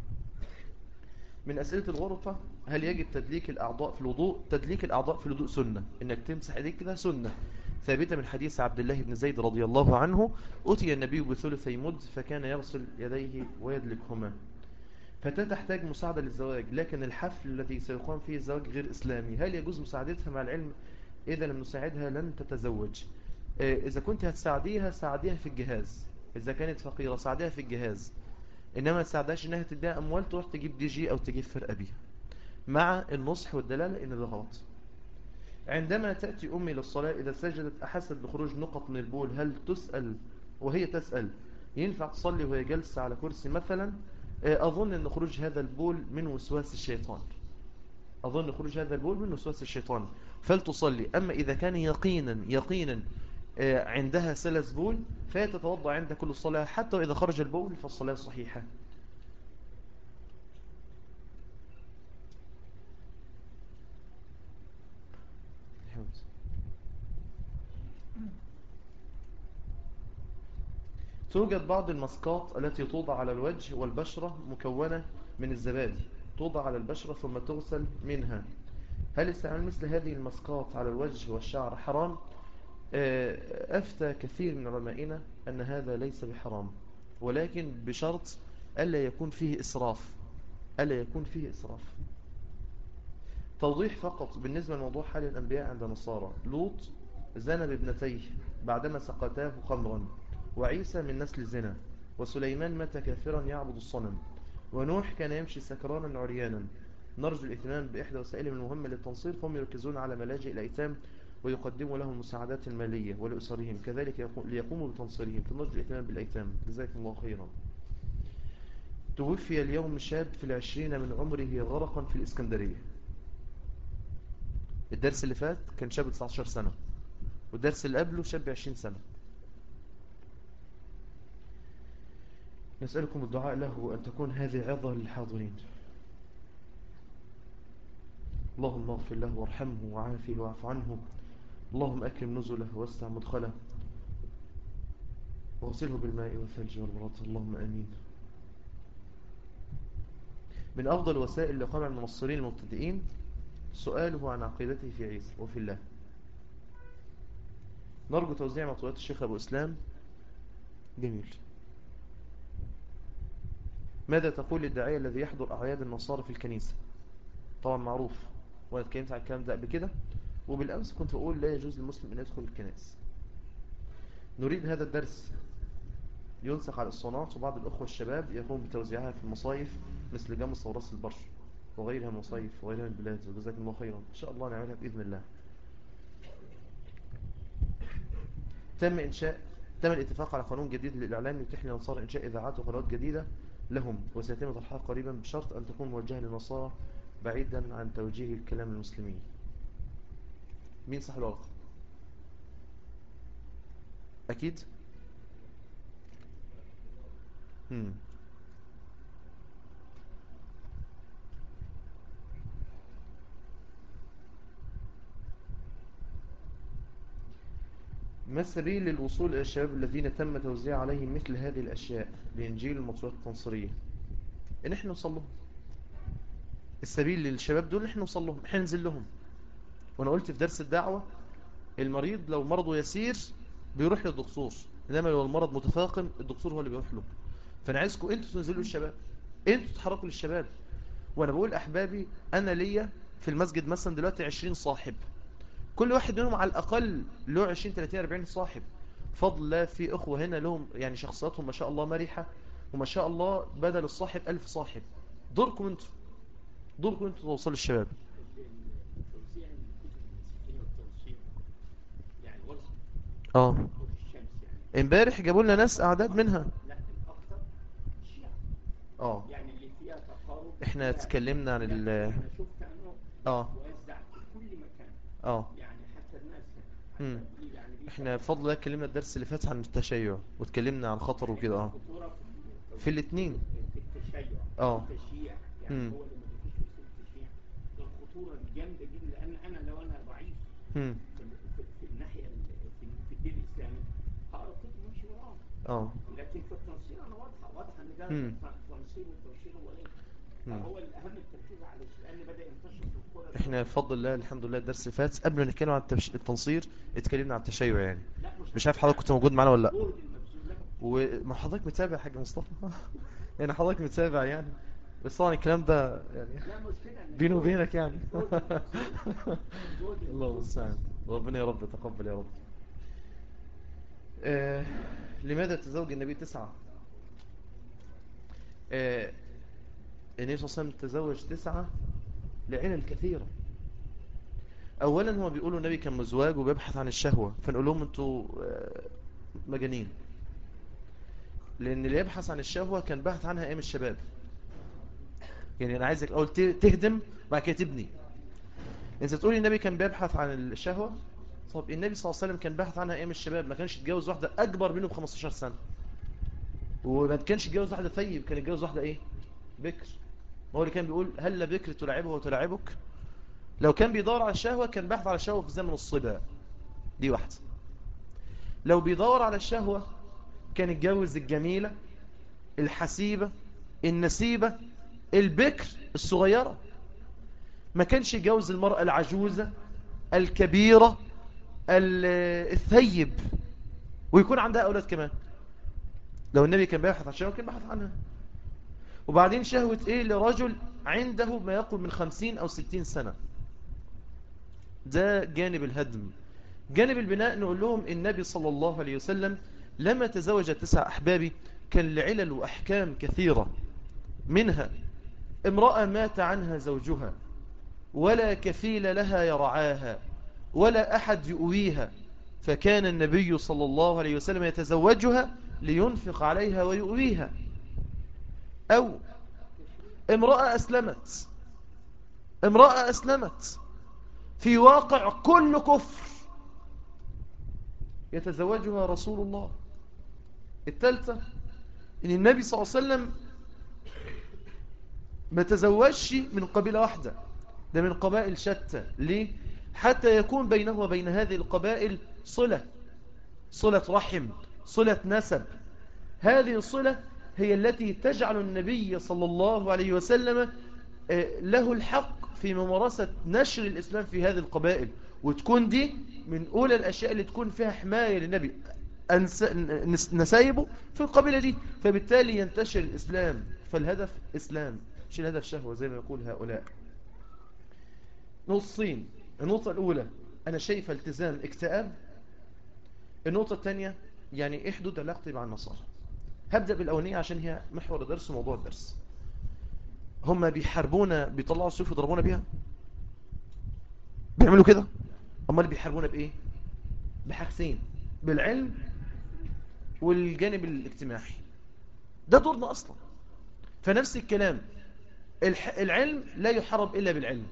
من أسئلة الغرفة هل يجب تدليك الأعضاء في الوضوء تدليك الأعضاء في الوضوء سنة إنك تمسح إيديك كده سنة ثابتة من حديث عبد الله بن زيد رضي الله عنه أتي النبي بثلثي مد فكان يغسل يديه ويدلكهما فتاة تحتاج مساعدة للزواج لكن الحفل الذي سيقام فيه الزواج غير إسلامي هل يجوز مساعدتها مع العلم إذا لم نساعدها لن تتزوج إذا كنت هتساعديها ساعديها في الجهاز إذا كانت فقيرة ساعديها في الجهاز إنما ما تساعدهاش إنها تديها أموال تروح تجيب دي جي أو تجيب فرقة بيها مع النصح والدلالة إن ده غلط عندما تأتي أمي للصلاة إذا سجدت أحست بخروج نقط من البول هل تسأل وهي تسأل ينفع تصلي وهي جالسة على كرسي مثلا أظن أن خروج هذا البول من وسواس الشيطان أظن خروج هذا البول من وسواس الشيطان فلتصلي أما إذا كان يقينا يقينا عندها سلس بول فهي تتوضع عند كل صلاة حتى وإذا خرج البول فالصلاة صحيحة توجد بعض الماسكات التي توضع على الوجه والبشرة مكونة من الزبادي توضع على البشرة ثم تغسل منها هل استعمال مثل هذه الماسكات على الوجه والشعر حرام؟ أفتى كثير من علمائنا أن هذا ليس بحرام ولكن بشرط ألا يكون فيه إسراف ألا يكون فيه إسراف توضيح فقط بالنسبة لموضوع حال الأنبياء عند النصارى لوط زنى بابنتيه بعدما سقتاه خمرا وعيسى من نسل زنا وسليمان مات كافرا يعبد الصنم ونوح كان يمشي سكرانا عريانا نرجو الاهتمام بإحدى وسائلهم المهمة للتنصير فهم يركزون على ملاجئ الأيتام ويقدموا لهم المساعدات المالية ولأسرهم كذلك ليقوموا بتنصيرهم فنرجو الاهتمام بالأيتام جزاكم الله خيرا توفي اليوم شاب في العشرين من عمره غرقا في الإسكندرية الدرس اللي فات كان شاب 19 سنة والدرس اللي قبله شاب 20 سنة نسألكم الدعاء له أن تكون هذه عظة للحاضرين اللهم اغفر له وارحمه وعافه واعف عنه اللهم أكرم نزله واستع مدخله واغسله بالماء والثلج والبرد اللهم أمين من أفضل وسائل لقمع المنصرين المبتدئين سؤاله عن عقيدته في عيسى وفي الله نرجو توزيع مطويات الشيخ أبو إسلام جميل ماذا تقول للداعية الذي يحضر أعياد النصارى في الكنيسة طبعا معروف وانا اتكلمت عن الكلام ده قبل كده وبالأمس كنت أقول لا يجوز للمسلم أن يدخل الكنائس نريد هذا الدرس ينسخ على الصناعات وبعض الأخوة الشباب يقوم بتوزيعها في المصايف مثل جمص وراس البر وغيرها من المصايف وغيرها من البلاد وجزاكم الله خيرا إن شاء الله نعملها بإذن الله تم إنشاء تم الاتفاق على قانون جديد للإعلام يتيح للأنصار إنشاء إذاعات وقنوات جديدة لهم وسيتم طرحها قريبا بشرط أن تكون موجهة للنصارى بعيدا عن توجيه الكلام المسلمين مين صاحب الورقة أكيد هم. ما السبيل للوصول إلى الشباب الذين تم توزيع عليهم مثل هذه الأشياء لإنجيل المطلوبات التنصرية إن إحنا نوصل لهم السبيل للشباب دول إحنا نوصل لهم إحنا ننزل لهم وأنا قلت في درس الدعوة المريض لو مرضه يسير بيروح للدكتور إنما لو المرض متفاقم الدكتور هو اللي بيروح له فأنا عايزكم أنتوا تنزلوا للشباب أنتوا تتحركوا للشباب وأنا بقول أحبابي أنا ليا في المسجد مثلا دلوقتي 20 صاحب كل واحد منهم على الأقل له 20 30 40 صاحب فضل الله في أخوة هنا لهم يعني شخصياتهم ما شاء الله مريحة وما شاء الله بدل الصاحب ألف صاحب دوركم انتوا دوركم انتوا توصلوا الشباب توزيع الكتب المسيحية والتوصيل يعني ورقة اه نور الشمس يعني امبارح جابوا لنا ناس أعداد منها لا الأكثر الشيعة اه يعني اللي فيها تقارب احنا فيها- اتكلمنا عن يعني ال أنا شفت أنه اه وزع في كل مكان اه يعني حتى الناس مم. حتى يعني دي احنا بفضل الله اتكلمنا الدرس اللي فات عن التشيع واتكلمنا عن خطر وكده اه خطورة في في الاتنين في التشيع اه. التشيع يعني مم. هو اللي ما بيخش في التشيع الخطورة الجامدة جدا لأن أنا لو أنا ضعيف هم. في, في, في الناحية ال- في, في الدين الإسلامي هقرا كتب وامشي وراها اه لكن في التنصير انا واضحه واضحه ان ده مم. تنصير وتبشير وليه مم. فهو الاهم التركيز على لان بدا ينتشر في الكره احنا بفضل الله الحمد لله الدرس اللي فات قبل ما نتكلم عن التبش... التنصير اتكلمنا عن التشيع يعني لا مش عارف حضرتك كنت موجود معانا ولا لا الجهد المبذول لك وما حضرتك متابع يا حاج مصطفى يعني حضرتك متابع يعني بس طبعا الكلام ده يعني لا مشكله إن بيني الجهد- وبينك يعني الجهد المبذول- الجهد الله المبذول المستعان ربنا يا رب يتقبل يا رب آه لماذا تزوج النبي تسعة آه النبي صلى الله عليه وسلم تزوج تسعة لعلل كثيرة أولا هو بيقولوا النبي كان مزواج وبيبحث عن الشهوة فنقول لهم انتوا آه، مجانين لأن اللي يبحث عن الشهوة كان بحث عنها أيام الشباب يعني أنا عايزك أول ت- تهدم وبعد كده تبني انت تقولي النبي كان بيبحث عن الشهوة طب النبي صلى الله عليه وسلم كان بيبحث عنها ايام الشباب ما كانش يتجوز واحدة اكبر منه ب 15 سنة وما كانش يتجوز واحدة ثيب كان يتجوز واحدة ايه بكر هو اللي كان بيقول هل بكر تلعبه وتلعبك لو كان بيدور على الشهوة كان بحث على الشهوة في زمن الصبا دي واحدة لو بيدور على الشهوة كان يتجوز الجميلة الحسيبة النسيبة البكر الصغيرة ما كانش يتجوز المرأة العجوزة الكبيرة ال- الثيب ويكون عندها أولاد كمان لو النبي كان بيبحث عن شهوة كان بيبحث عنها وبعدين شهوة ايه لرجل عنده ما يقول من خمسين أو ستين سنة ده جانب الهدم جانب البناء نقول لهم النبي صلى الله عليه وسلم لما تزوج تسع أحبابي كان لعلل وأحكام كثيرة منها امرأة مات عنها زوجها ولا كفيل لها يرعاها ولا أحد يؤويها فكان النبي صلى الله عليه وسلم يتزوجها لينفق عليها ويؤويها أو امرأة أسلمت امرأة أسلمت في واقع كل كفر يتزوجها رسول الله الثالثة ان النبي صلى الله عليه وسلم ما تزوجش من قبيلة واحدة ده من قبائل شتى ليه؟ حتى يكون بينه وبين هذه القبائل صلة صلة رحم صلة نسب هذه الصلة هي التي تجعل النبي صلى الله عليه وسلم له الحق في ممارسة نشر الإسلام في هذه القبائل وتكون دي من أولى الأشياء اللي تكون فيها حماية للنبي نسايبه في القبيلة دي فبالتالي ينتشر الإسلام فالهدف إسلام مش الهدف شهوة زي ما يقول هؤلاء نصين النقطة الأولى أنا شايف التزام اكتئاب النقطة الثانية يعني إيه حدود علاقتي مع النصارى هبدأ بالأولانية عشان هي محور الدرس وموضوع الدرس هم بيحاربونا بيطلعوا السيوف يضربونا بيها بيعملوا كده امال بيحاربونا بايه بحاجتين بالعلم والجانب الاجتماعي ده دورنا اصلا فنفس الكلام العلم لا يحارب الا بالعلم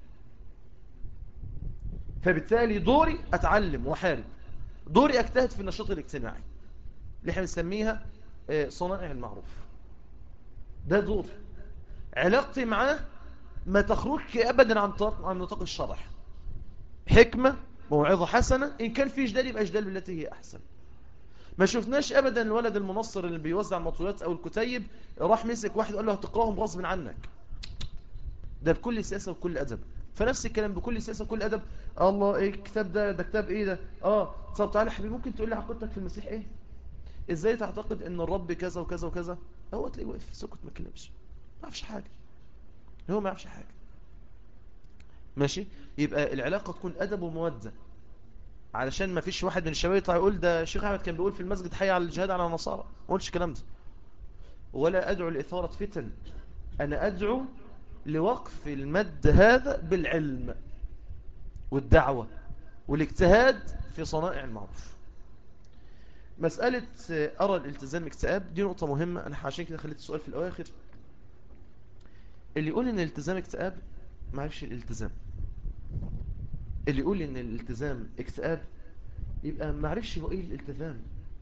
فبالتالي دوري اتعلم واحارب دوري اجتهد في النشاط الاجتماعي اللي احنا بنسميها صنائع المعروف ده دور علاقتي معاه ما تخرجش ابدا عن عن نطاق الشرع حكمة موعظة حسنة إن كان في جدال يبقى جدال بالتي هي أحسن ما شفناش أبدا الولد المنصر اللي بيوزع المطويات أو الكتيب راح مسك واحد وقال له هتقراهم غصب عنك ده بكل سياسة وكل أدب فنفس الكلام بكل سياسة وكل أدب الله إيه الكتاب ده ده كتاب إيه ده آه طب تعالى حبيبي ممكن تقول لي عقيدتك في المسيح إيه إزاي تعتقد إن الرب كذا وكذا وكذا هو تلاقيه واقف سكت ما كلمش ما عرفش حاجة هو ما عرفش حاجة ماشي يبقى العلاقة تكون أدب ومودة علشان ما فيش واحد من الشباب يطلع يقول ده شيخ أحمد كان بيقول في المسجد حي على الجهاد على النصارى ما قلتش الكلام ده ولا أدعو لإثارة فتن أنا أدعو لوقف المد هذا بالعلم والدعوة والاجتهاد في صنائع المعروف مسألة أرى الالتزام اكتئاب دي نقطة مهمة أنا عشان كده خليت السؤال في الأواخر اللي يقول إن الالتزام اكتئاب ما عرفش الالتزام اللي يقول ان الالتزام اكتئاب يبقى ما عرفش هو ايه الالتزام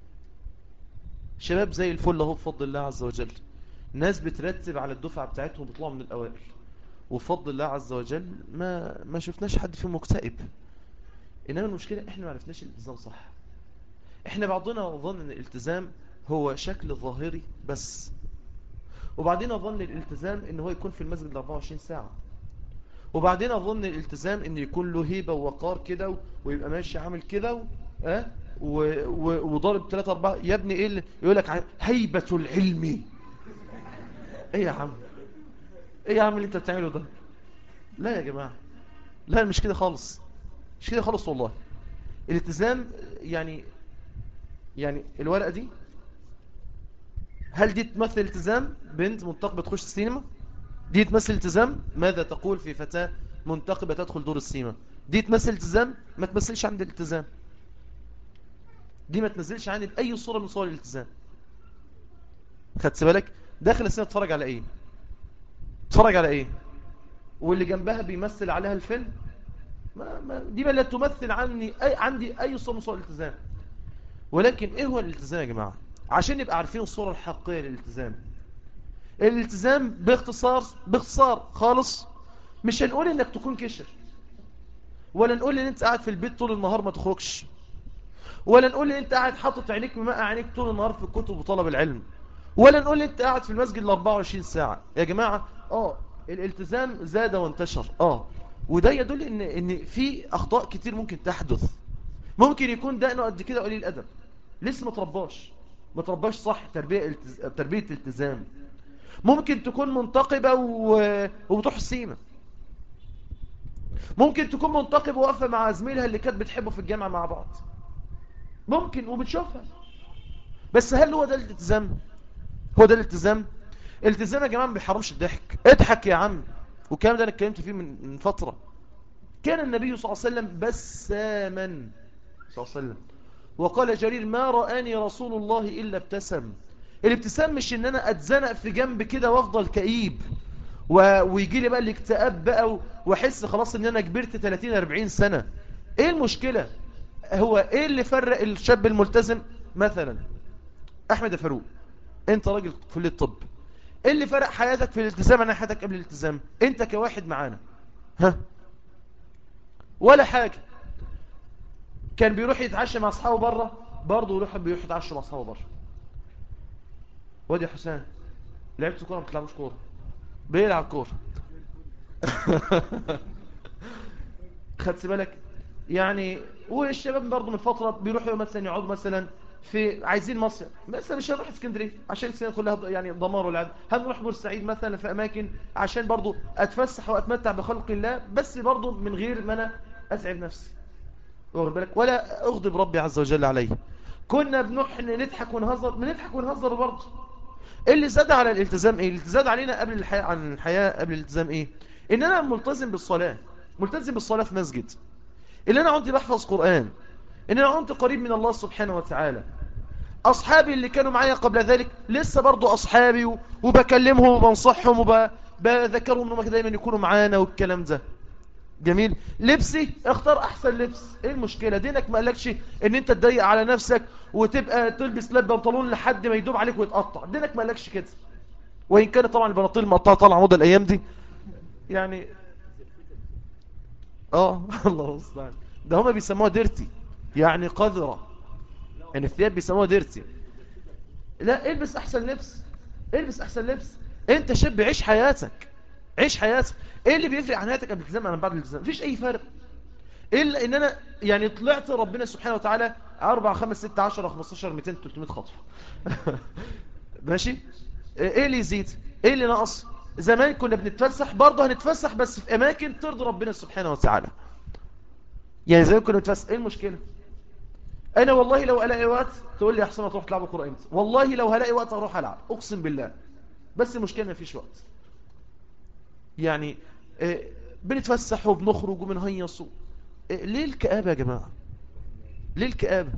شباب زي الفل اهو بفضل الله عز وجل ناس بترتب على الدفعة بتاعتهم بيطلعوا من الاوائل وبفضل الله عز وجل ما ما شفناش حد فيهم مكتئب انما المشكلة احنا ما عرفناش الالتزام صح احنا بعضنا ظن ان الالتزام هو شكل ظاهري بس وبعدين ظن الالتزام ان هو يكون في المسجد 24 ساعة وبعدين اظن الالتزام ان يكون له هيبة ووقار كده ويبقى ماشي عامل كده و... أه؟ و... و... وضارب 3 4 يا ابني ايه اللي يقول لك هيبة العلم ايه يا عم ايه يا عم اللي انت بتعمله ده لا يا جماعة لا مش كده خالص مش كده خالص والله الالتزام يعني يعني الورقة دي هل دي تمثل التزام بنت منتقبة تخش السينما دي تمثل التزام ماذا تقول في فتاة منتقبة تدخل دور السيما دي تمثل التزام ما تمثلش عند الالتزام دي ما تنزلش عندي بأي صورة من صور الالتزام خدت بالك داخل السينما تتفرج على ايه تتفرج على ايه واللي جنبها بيمثل عليها الفيلم ما ما دي ما لا تمثل عني أي عندي اي صورة من صور الالتزام ولكن ايه هو الالتزام يا جماعة عشان نبقى عارفين الصورة الحقيقية للالتزام الالتزام باختصار باختصار خالص مش هنقول انك تكون كشر ولا نقول ان انت قاعد في البيت طول النهار ما تخرجش ولا نقول ان انت قاعد حاطط عينيك بماء عينيك طول النهار في الكتب وطلب العلم ولا نقول ان انت قاعد في المسجد ال 24 ساعة يا جماعة اه الالتزام زاد وانتشر اه وده يدل ان ان في اخطاء كتير ممكن تحدث ممكن يكون دقنه قد كده قليل الادب لسه ما ترباش ما ترباش صح تربيه التز... تربيه التزام ممكن تكون منتقبه و... وبتروح السيما ممكن تكون منتقبة واقفة مع زميلها اللي كانت بتحبه في الجامعة مع بعض ممكن وبتشوفها بس هل هو ده الالتزام هو ده الالتزام الالتزام يا جماعة ما بيحرمش الضحك اضحك يا عم والكلام ده انا اتكلمت فيه من من فترة كان النبي صلى الله عليه وسلم بساما صلى الله عليه وسلم وقال جرير ما رآني رسول الله إلا ابتسم الابتسام مش ان انا اتزنق في جنب كده وافضل كئيب و... ويجي لي بقى الاكتئاب بقى و... واحس خلاص ان انا كبرت 30 40 سنة ايه المشكلة هو ايه اللي فرق الشاب الملتزم مثلا احمد فاروق انت راجل في كليه الطب ايه اللي فرق حياتك في الالتزام عن حياتك قبل الالتزام انت كواحد معانا ها ولا حاجة كان بيروح يتعشى مع اصحابه بره برضه يروح بيروح يتعشى مع اصحابه بره وادي حسام لعبت كوره ما بتلعبوش كوره بيلعب كوره خدت بالك يعني والشباب برضه من فتره بيروحوا مثلا يقعدوا مثلا في عايزين مصر مثلا مش هنروح اسكندريه عشان السنه كلها يعني دمار والعد هنروح بورسعيد مثلا في اماكن عشان برضه اتفسح واتمتع بخلق الله بس برضه من غير ما انا اتعب نفسي واخد بالك ولا اغضب ربي عز وجل عليه كنا بنروح نضحك ونهزر بنضحك ونهزر برضه اللي زاد على الالتزام ايه اللي زاد علينا قبل الحياة عن الحياة قبل الالتزام ايه ان انا ملتزم بالصلاة ملتزم بالصلاة في مسجد ان انا كنت بحفظ قرآن ان انا كنت قريب من الله سبحانه وتعالى اصحابي اللي كانوا معايا قبل ذلك لسه برضو اصحابي و- وبكلمهم وبنصحهم وبذكرهم انهم دايما يكونوا معانا والكلام ده جميل لبسي اختار احسن لبس ايه المشكلة دينك ما قالكش ان انت تضيق على نفسك وتبقى تلبس لاب بنطلون لحد ما يدوب عليك ويتقطع دينك ما قالكش كده وان كان طبعا البناطيل المقطعه طالعه موضه الايام دي يعني اه الله المستعان ده هما بيسموها ديرتي يعني قذرة يعني الثياب بيسموها ديرتي لا البس احسن لبس البس احسن لبس انت شاب عيش حياتك عيش حياتك ايه اللي بيفرق عن حياتك قبل الالتزام عن بعد الالتزام مفيش اي فرق الا ان انا يعني طلعت ربنا سبحانه وتعالى 4 5 6 10 15 200 300 خطوه ماشي ايه اللي يزيد ايه اللي نقص زمان كنا بنتفسح برضه هنتفسح بس في اماكن ترضي ربنا سبحانه وتعالى يعني زمان كنا بنتفسح ايه المشكله انا والله لو الاقي وقت تقول لي يا حسن تروح تلعب كوره امتى والله لو هلاقي وقت اروح العب اقسم بالله بس المشكله ما فيش وقت يعني آه، بنتفسح وبنخرج وبنهيص و- آه، ليه الكآبة يا جماعة ليه الكآبة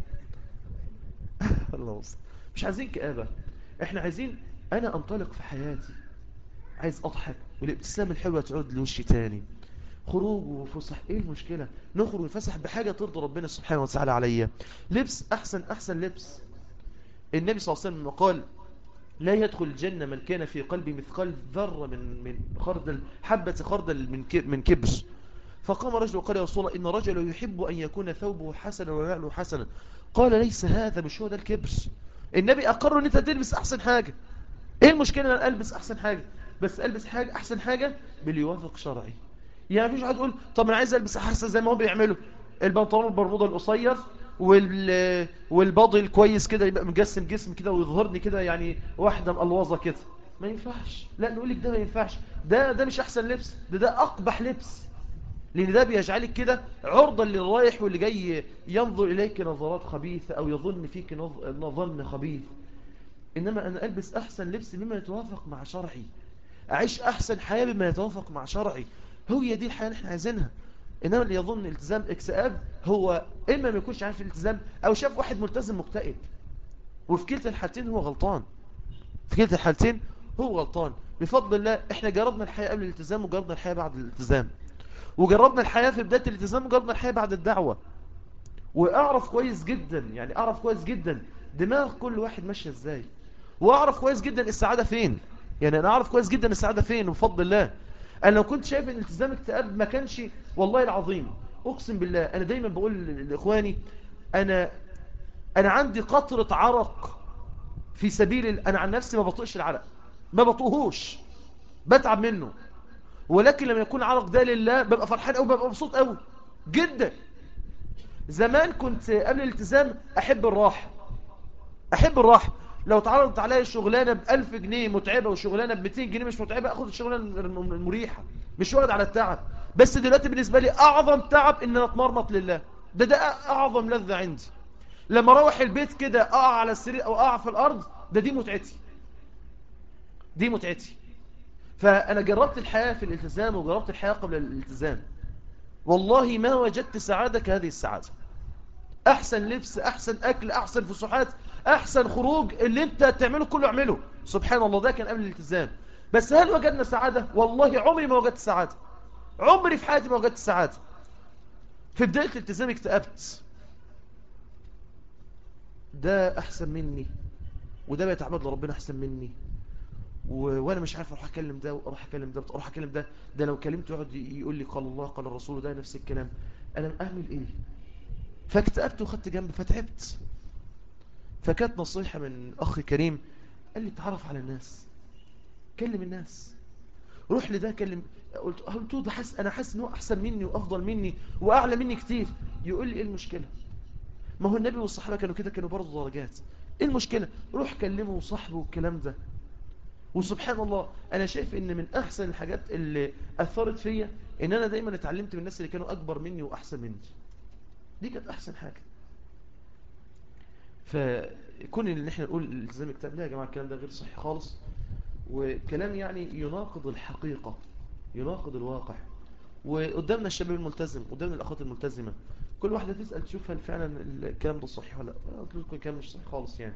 الله وصل. مش عايزين كآبة احنا عايزين انا انطلق في حياتي عايز اضحك والابتسامة الحلوة تعود لوشي تاني خروج وفسح ايه المشكلة نخرج ونفسح بحاجة ترضي ربنا سبحانه وتعالى عليا لبس احسن احسن لبس النبي صلى الله عليه وسلم قال لا يدخل الجنة من كان في قلبه مثقال ذرة من من خردل حبة خردل من ك- من كبر فقام رجل وقال يا رسول الله إن رجل يحب أن يكون ثوبه حسنا ونعله حسنا قال ليس هذا مش هو ده الكبر النبي أقر أن أنت تلبس أحسن حاجة إيه المشكلة أن أنا ألبس أحسن حاجة بس ألبس حاجة أحسن حاجة باللي يوافق شرعي يعني مفيش واحد يقول طب أنا عايز ألبس أحسن زي ما هم بيعملوا البنطلون البرمودا القصير وال والباضي الكويس كده يبقى مجسم جسم كده ويظهرني كده يعني واحدة مقلوظة كده ما ينفعش لا نقول لك ده ما ينفعش ده ده مش احسن لبس ده ده اقبح لبس لان ده بيجعلك كده عرضة للي رايح واللي جاي ينظر اليك نظرات خبيثة او يظن فيك نظ- ظن خبيث انما انا البس احسن لبس بما يتوافق مع شرعي اعيش احسن حياة بما يتوافق مع شرعي هي دي الحياة اللي احنا عايزينها انما اللي يظن التزام اكتئاب هو اما ما يكونش عارف الالتزام او شاف واحد ملتزم مكتئب وفي كلتا الحالتين هو غلطان في كلتا الحالتين هو غلطان بفضل الله احنا جربنا الحياة قبل الالتزام وجربنا الحياة بعد الالتزام وجربنا الحياة في بداية الالتزام وجربنا الحياة بعد الدعوة واعرف كويس جدا يعني اعرف كويس جدا دماغ كل واحد ماشية ازاي واعرف كويس جدا السعادة فين يعني انا اعرف كويس جدا السعادة فين بفضل الله انا لو كنت شايف ان الالتزام اكتئاب ما كانش والله العظيم اقسم بالله انا دايما بقول لاخواني انا انا عندي قطرة عرق في سبيل ال- انا عن نفسي ما بطقش العرق ما بطقهوش بتعب منه ولكن لما يكون عرق ده لله ببقى فرحان قوي ببقى مبسوط قوي جدا زمان كنت قبل الالتزام احب الراحه احب الراحه لو اتعرضت عليا شغلانه ب 1000 جنيه متعبه وشغلانه ب 200 جنيه مش متعبه اخد الشغلانه الم- المريحه مش واخد على التعب بس دلوقتي بالنسبة لي أعظم تعب إن أنا أتمرمط لله ده ده أعظم لذة عندي لما أروح البيت كده أقع على السرير أو أقع في الأرض ده دي متعتي دي متعتي فأنا جربت الحياة في الالتزام وجربت الحياة قبل الالتزام والله ما وجدت سعادة كهذه السعادة أحسن لبس أحسن أكل أحسن فسحات أحسن خروج اللي أنت تعمله كله اعمله سبحان الله ده كان قبل الالتزام بس هل وجدنا سعادة والله عمري ما وجدت سعادة عمري في حياتي ما وجدت سعادة في بداية الالتزام اكتئبت ده أحسن مني وده بيتعبد لربنا أحسن مني و... وانا مش عارف اروح اكلم ده واروح اكلم ده اروح اكلم ده ده لو كلمته يقعد يقول لي قال الله قال الرسول ده نفس الكلام انا اعمل ايه فاكتئبت وخدت جنب فتعبت فكانت نصيحة من اخي كريم قال لي تعرف على الناس كلم الناس روح لده كلم قلت قلت له ده حس انا حاسس ان هو احسن مني وافضل مني واعلى مني كتير يقول لي ايه المشكله ما هو النبي والصحابه كانوا كده كانوا برضه درجات ايه المشكله روح كلمه وصاحبه والكلام ده وسبحان الله انا شايف ان من احسن الحاجات اللي اثرت فيا ان انا دايما اتعلمت من الناس اللي كانوا اكبر مني واحسن مني دي كانت احسن حاجه فكون ان احنا نقول الالتزام الكتاب لا يا جماعه الكلام ده غير صحي خالص وكلام يعني يناقض الحقيقه يناقض الواقع وقدامنا الشباب الملتزم قدامنا الاخوات الملتزمه كل واحده تسال تشوف هل فعلا الكلام ده صحيح ولا لا قلت لكم الكلام مش صحيح خالص يعني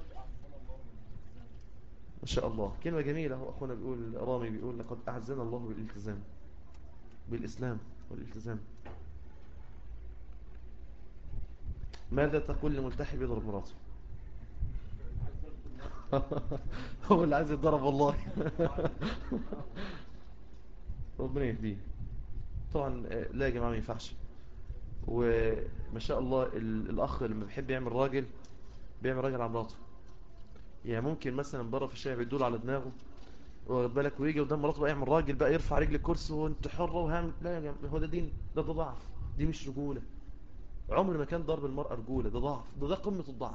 ما شاء الله كلمة جميلة هو أخونا بيقول رامي بيقول لقد أعزنا الله بالالتزام بالإسلام والالتزام ماذا تقول لملتحي يضرب مراته هو اللي عايز يتضرب والله ربنا يهديه طبعا لا يا جماعة ما ينفعش وما شاء الله الأخ لما بيحب يعمل راجل بيعمل راجل على مراته يعني ممكن مثلا بره في الشارع بيدول على دماغه واخد بالك ويجي قدام مراته بقى يعمل راجل بقى يرفع رجل الكرسي وانت حره وهعمل لا يا جماعه هو ده دين ده ده ضعف دي مش رجوله عمر ما كان ضرب المرأة رجوله ده ضعف ده ده قمة الضعف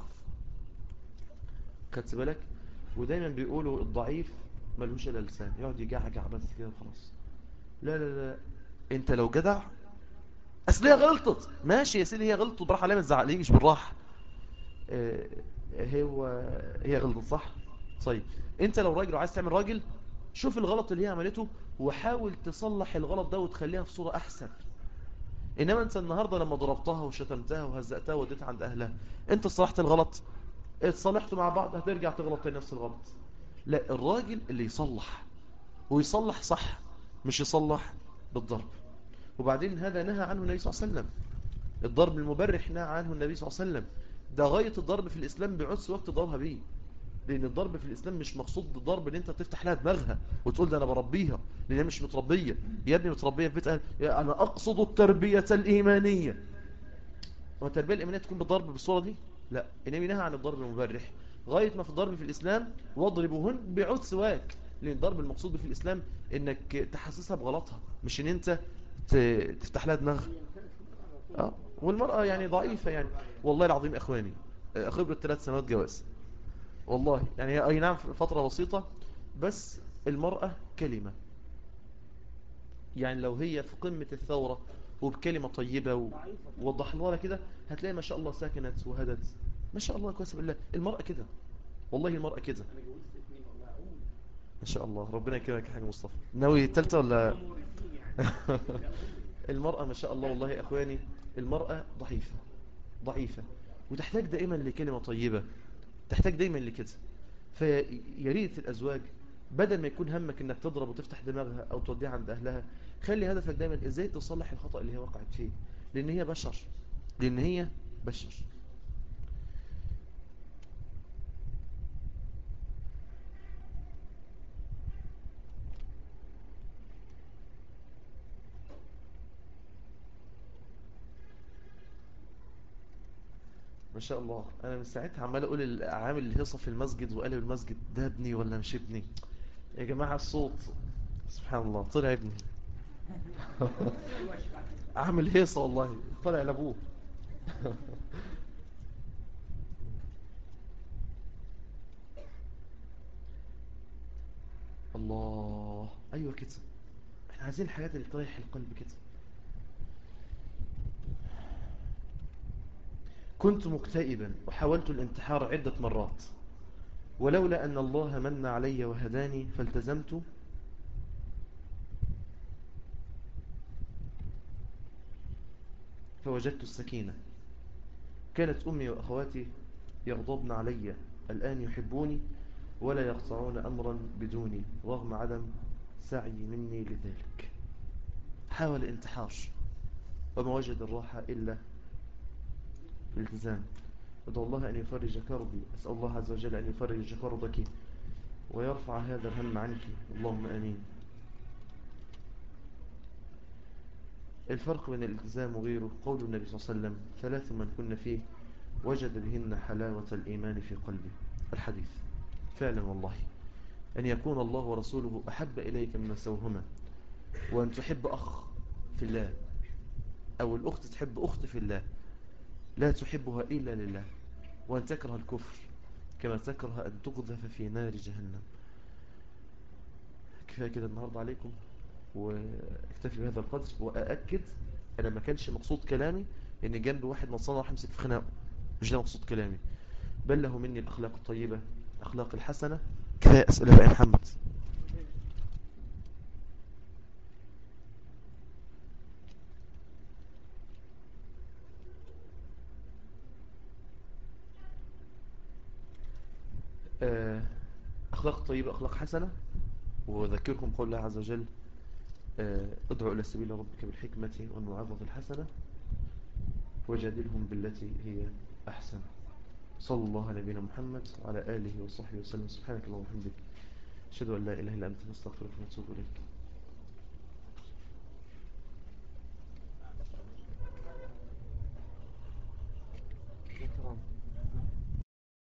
خدت بالك ودايما بيقولوا الضعيف ملوش الا لسان يقعد يجعجع بس كده وخلاص لا لا لا انت لو جدع اصل هي غلطت ماشي يا سيدي هي غلطت براحه عليها ما تزعقليش بالراحه اه هو هي غلطت صح طيب انت لو راجل وعايز تعمل راجل شوف الغلط اللي هي عملته وحاول تصلح الغلط ده وتخليها في صورة احسن انما انت النهاردة لما ضربتها وشتمتها وهزأتها وديت عند اهلها انت صلحت الغلط اتصلحتوا مع بعض هترجع تغلط تاني نفس الغلط لا الراجل اللي يصلح ويصلح صح مش يصلح بالضرب وبعدين هذا نهى عنه النبي صلى الله عليه وسلم الضرب المبرح نهى عنه النبي صلى الله عليه وسلم ده غاية الضرب في الإسلام بعدس وقت ضربها بيه لأن الضرب في الإسلام مش مقصود بالضرب ان انت تفتح لها دماغها وتقول ده أنا بربيها لأن هي مش متربية يا ابني متربية في بيت أهل أنا أقصد التربية الإيمانية والتربية الإيمانية تكون بالضرب بالصورة دي لا النبي نهى عن الضرب المبرح غاية ما في الضرب في الإسلام واضربوهن بعود سواك لأن الضرب المقصود في الإسلام إنك تحسسها بغلطها مش إن أنت تفتح لها دماغها اه والمرأة يعني ضعيفة يعني والله العظيم اخواني خبرة ثلاث سنوات جواز والله يعني هي اي نعم فترة بسيطة بس المرأة كلمة يعني لو هي في قمة الثورة وبكلمة طيبة ووضح لها كده هتلاقي ما شاء الله ساكنت وهدت ما شاء الله كويس بالله المرأة كده والله المرأة كده ما شاء الله ربنا يكرمك يا حاج مصطفى ناوي التالتة ولا المرأة ما شاء الله والله يا اخواني المرأة ضعيفة ضعيفة وتحتاج دائما لكلمة طيبة تحتاج دائما لكده فيريد الأزواج بدل ما يكون همك انك تضرب وتفتح دماغها او توديها عند اهلها خلي هدفك دايما ازاي تصلح الخطأ اللي هي وقعت فيه لان هي بشر لان هي بشر ما شاء الله انا من ساعتها عمال اقول عامل الهيصه في المسجد وقالب المسجد ده ابني ولا مش ابني يا جماعه الصوت سبحان الله طلع ابني عامل هيصه والله طلع لابوه الله ايوه كده احنا عايزين الحاجات اللي تريح القلب كده كنت مكتئبا وحاولت الانتحار عدة مرات ولولا أن الله من علي وهداني فالتزمت فوجدت السكينة كانت أمي وأخواتي يغضبن علي الآن يحبوني ولا يقطعون أمرا بدوني رغم عدم سعي مني لذلك حاول الانتحار وما وجد الراحة إلا الالتزام ادعو الله أن يفرج كربي أسأل الله عز وجل أن يفرج كربك ويرفع هذا الهم عنك اللهم آمين الفرق بين الالتزام وغيره قول النبي صلى الله عليه وسلم ثلاث من كن فيه وجد بهن حلاوة الإيمان في قلبه الحديث فعلا والله أن يكون الله ورسوله أحب إليك مما سوهما وأن تحب أخ في الله أو الأخت تحب أخت في الله لا تحبها إلا لله وأن تكره الكفر كما تكره أن تقذف في نار جهنم كفاية كده النهاردة عليكم واكتفي بهذا القدر وأأكد أنا ما كانش مقصود كلامي إن جنب واحد نصانى راح يمسك في خناقه مش ده مقصود كلامي بل له مني الأخلاق الطيبة الأخلاق الحسنة كفاية أسئلة بقى يا محمد آه، أخلاق طيبة أخلاق حسنة وذكركم قول الله عز وجل آه، ادعو إلى سبيل ربك بالحكمة والموعظة الحسنة وجادلهم بالتي هي أحسن صلى الله على نبينا محمد وعلى آله وصحبه وسلم سبحانك اللهم وبحمدك أشهد أن لا إله إلا أنت نستغفرك ونتوب إليك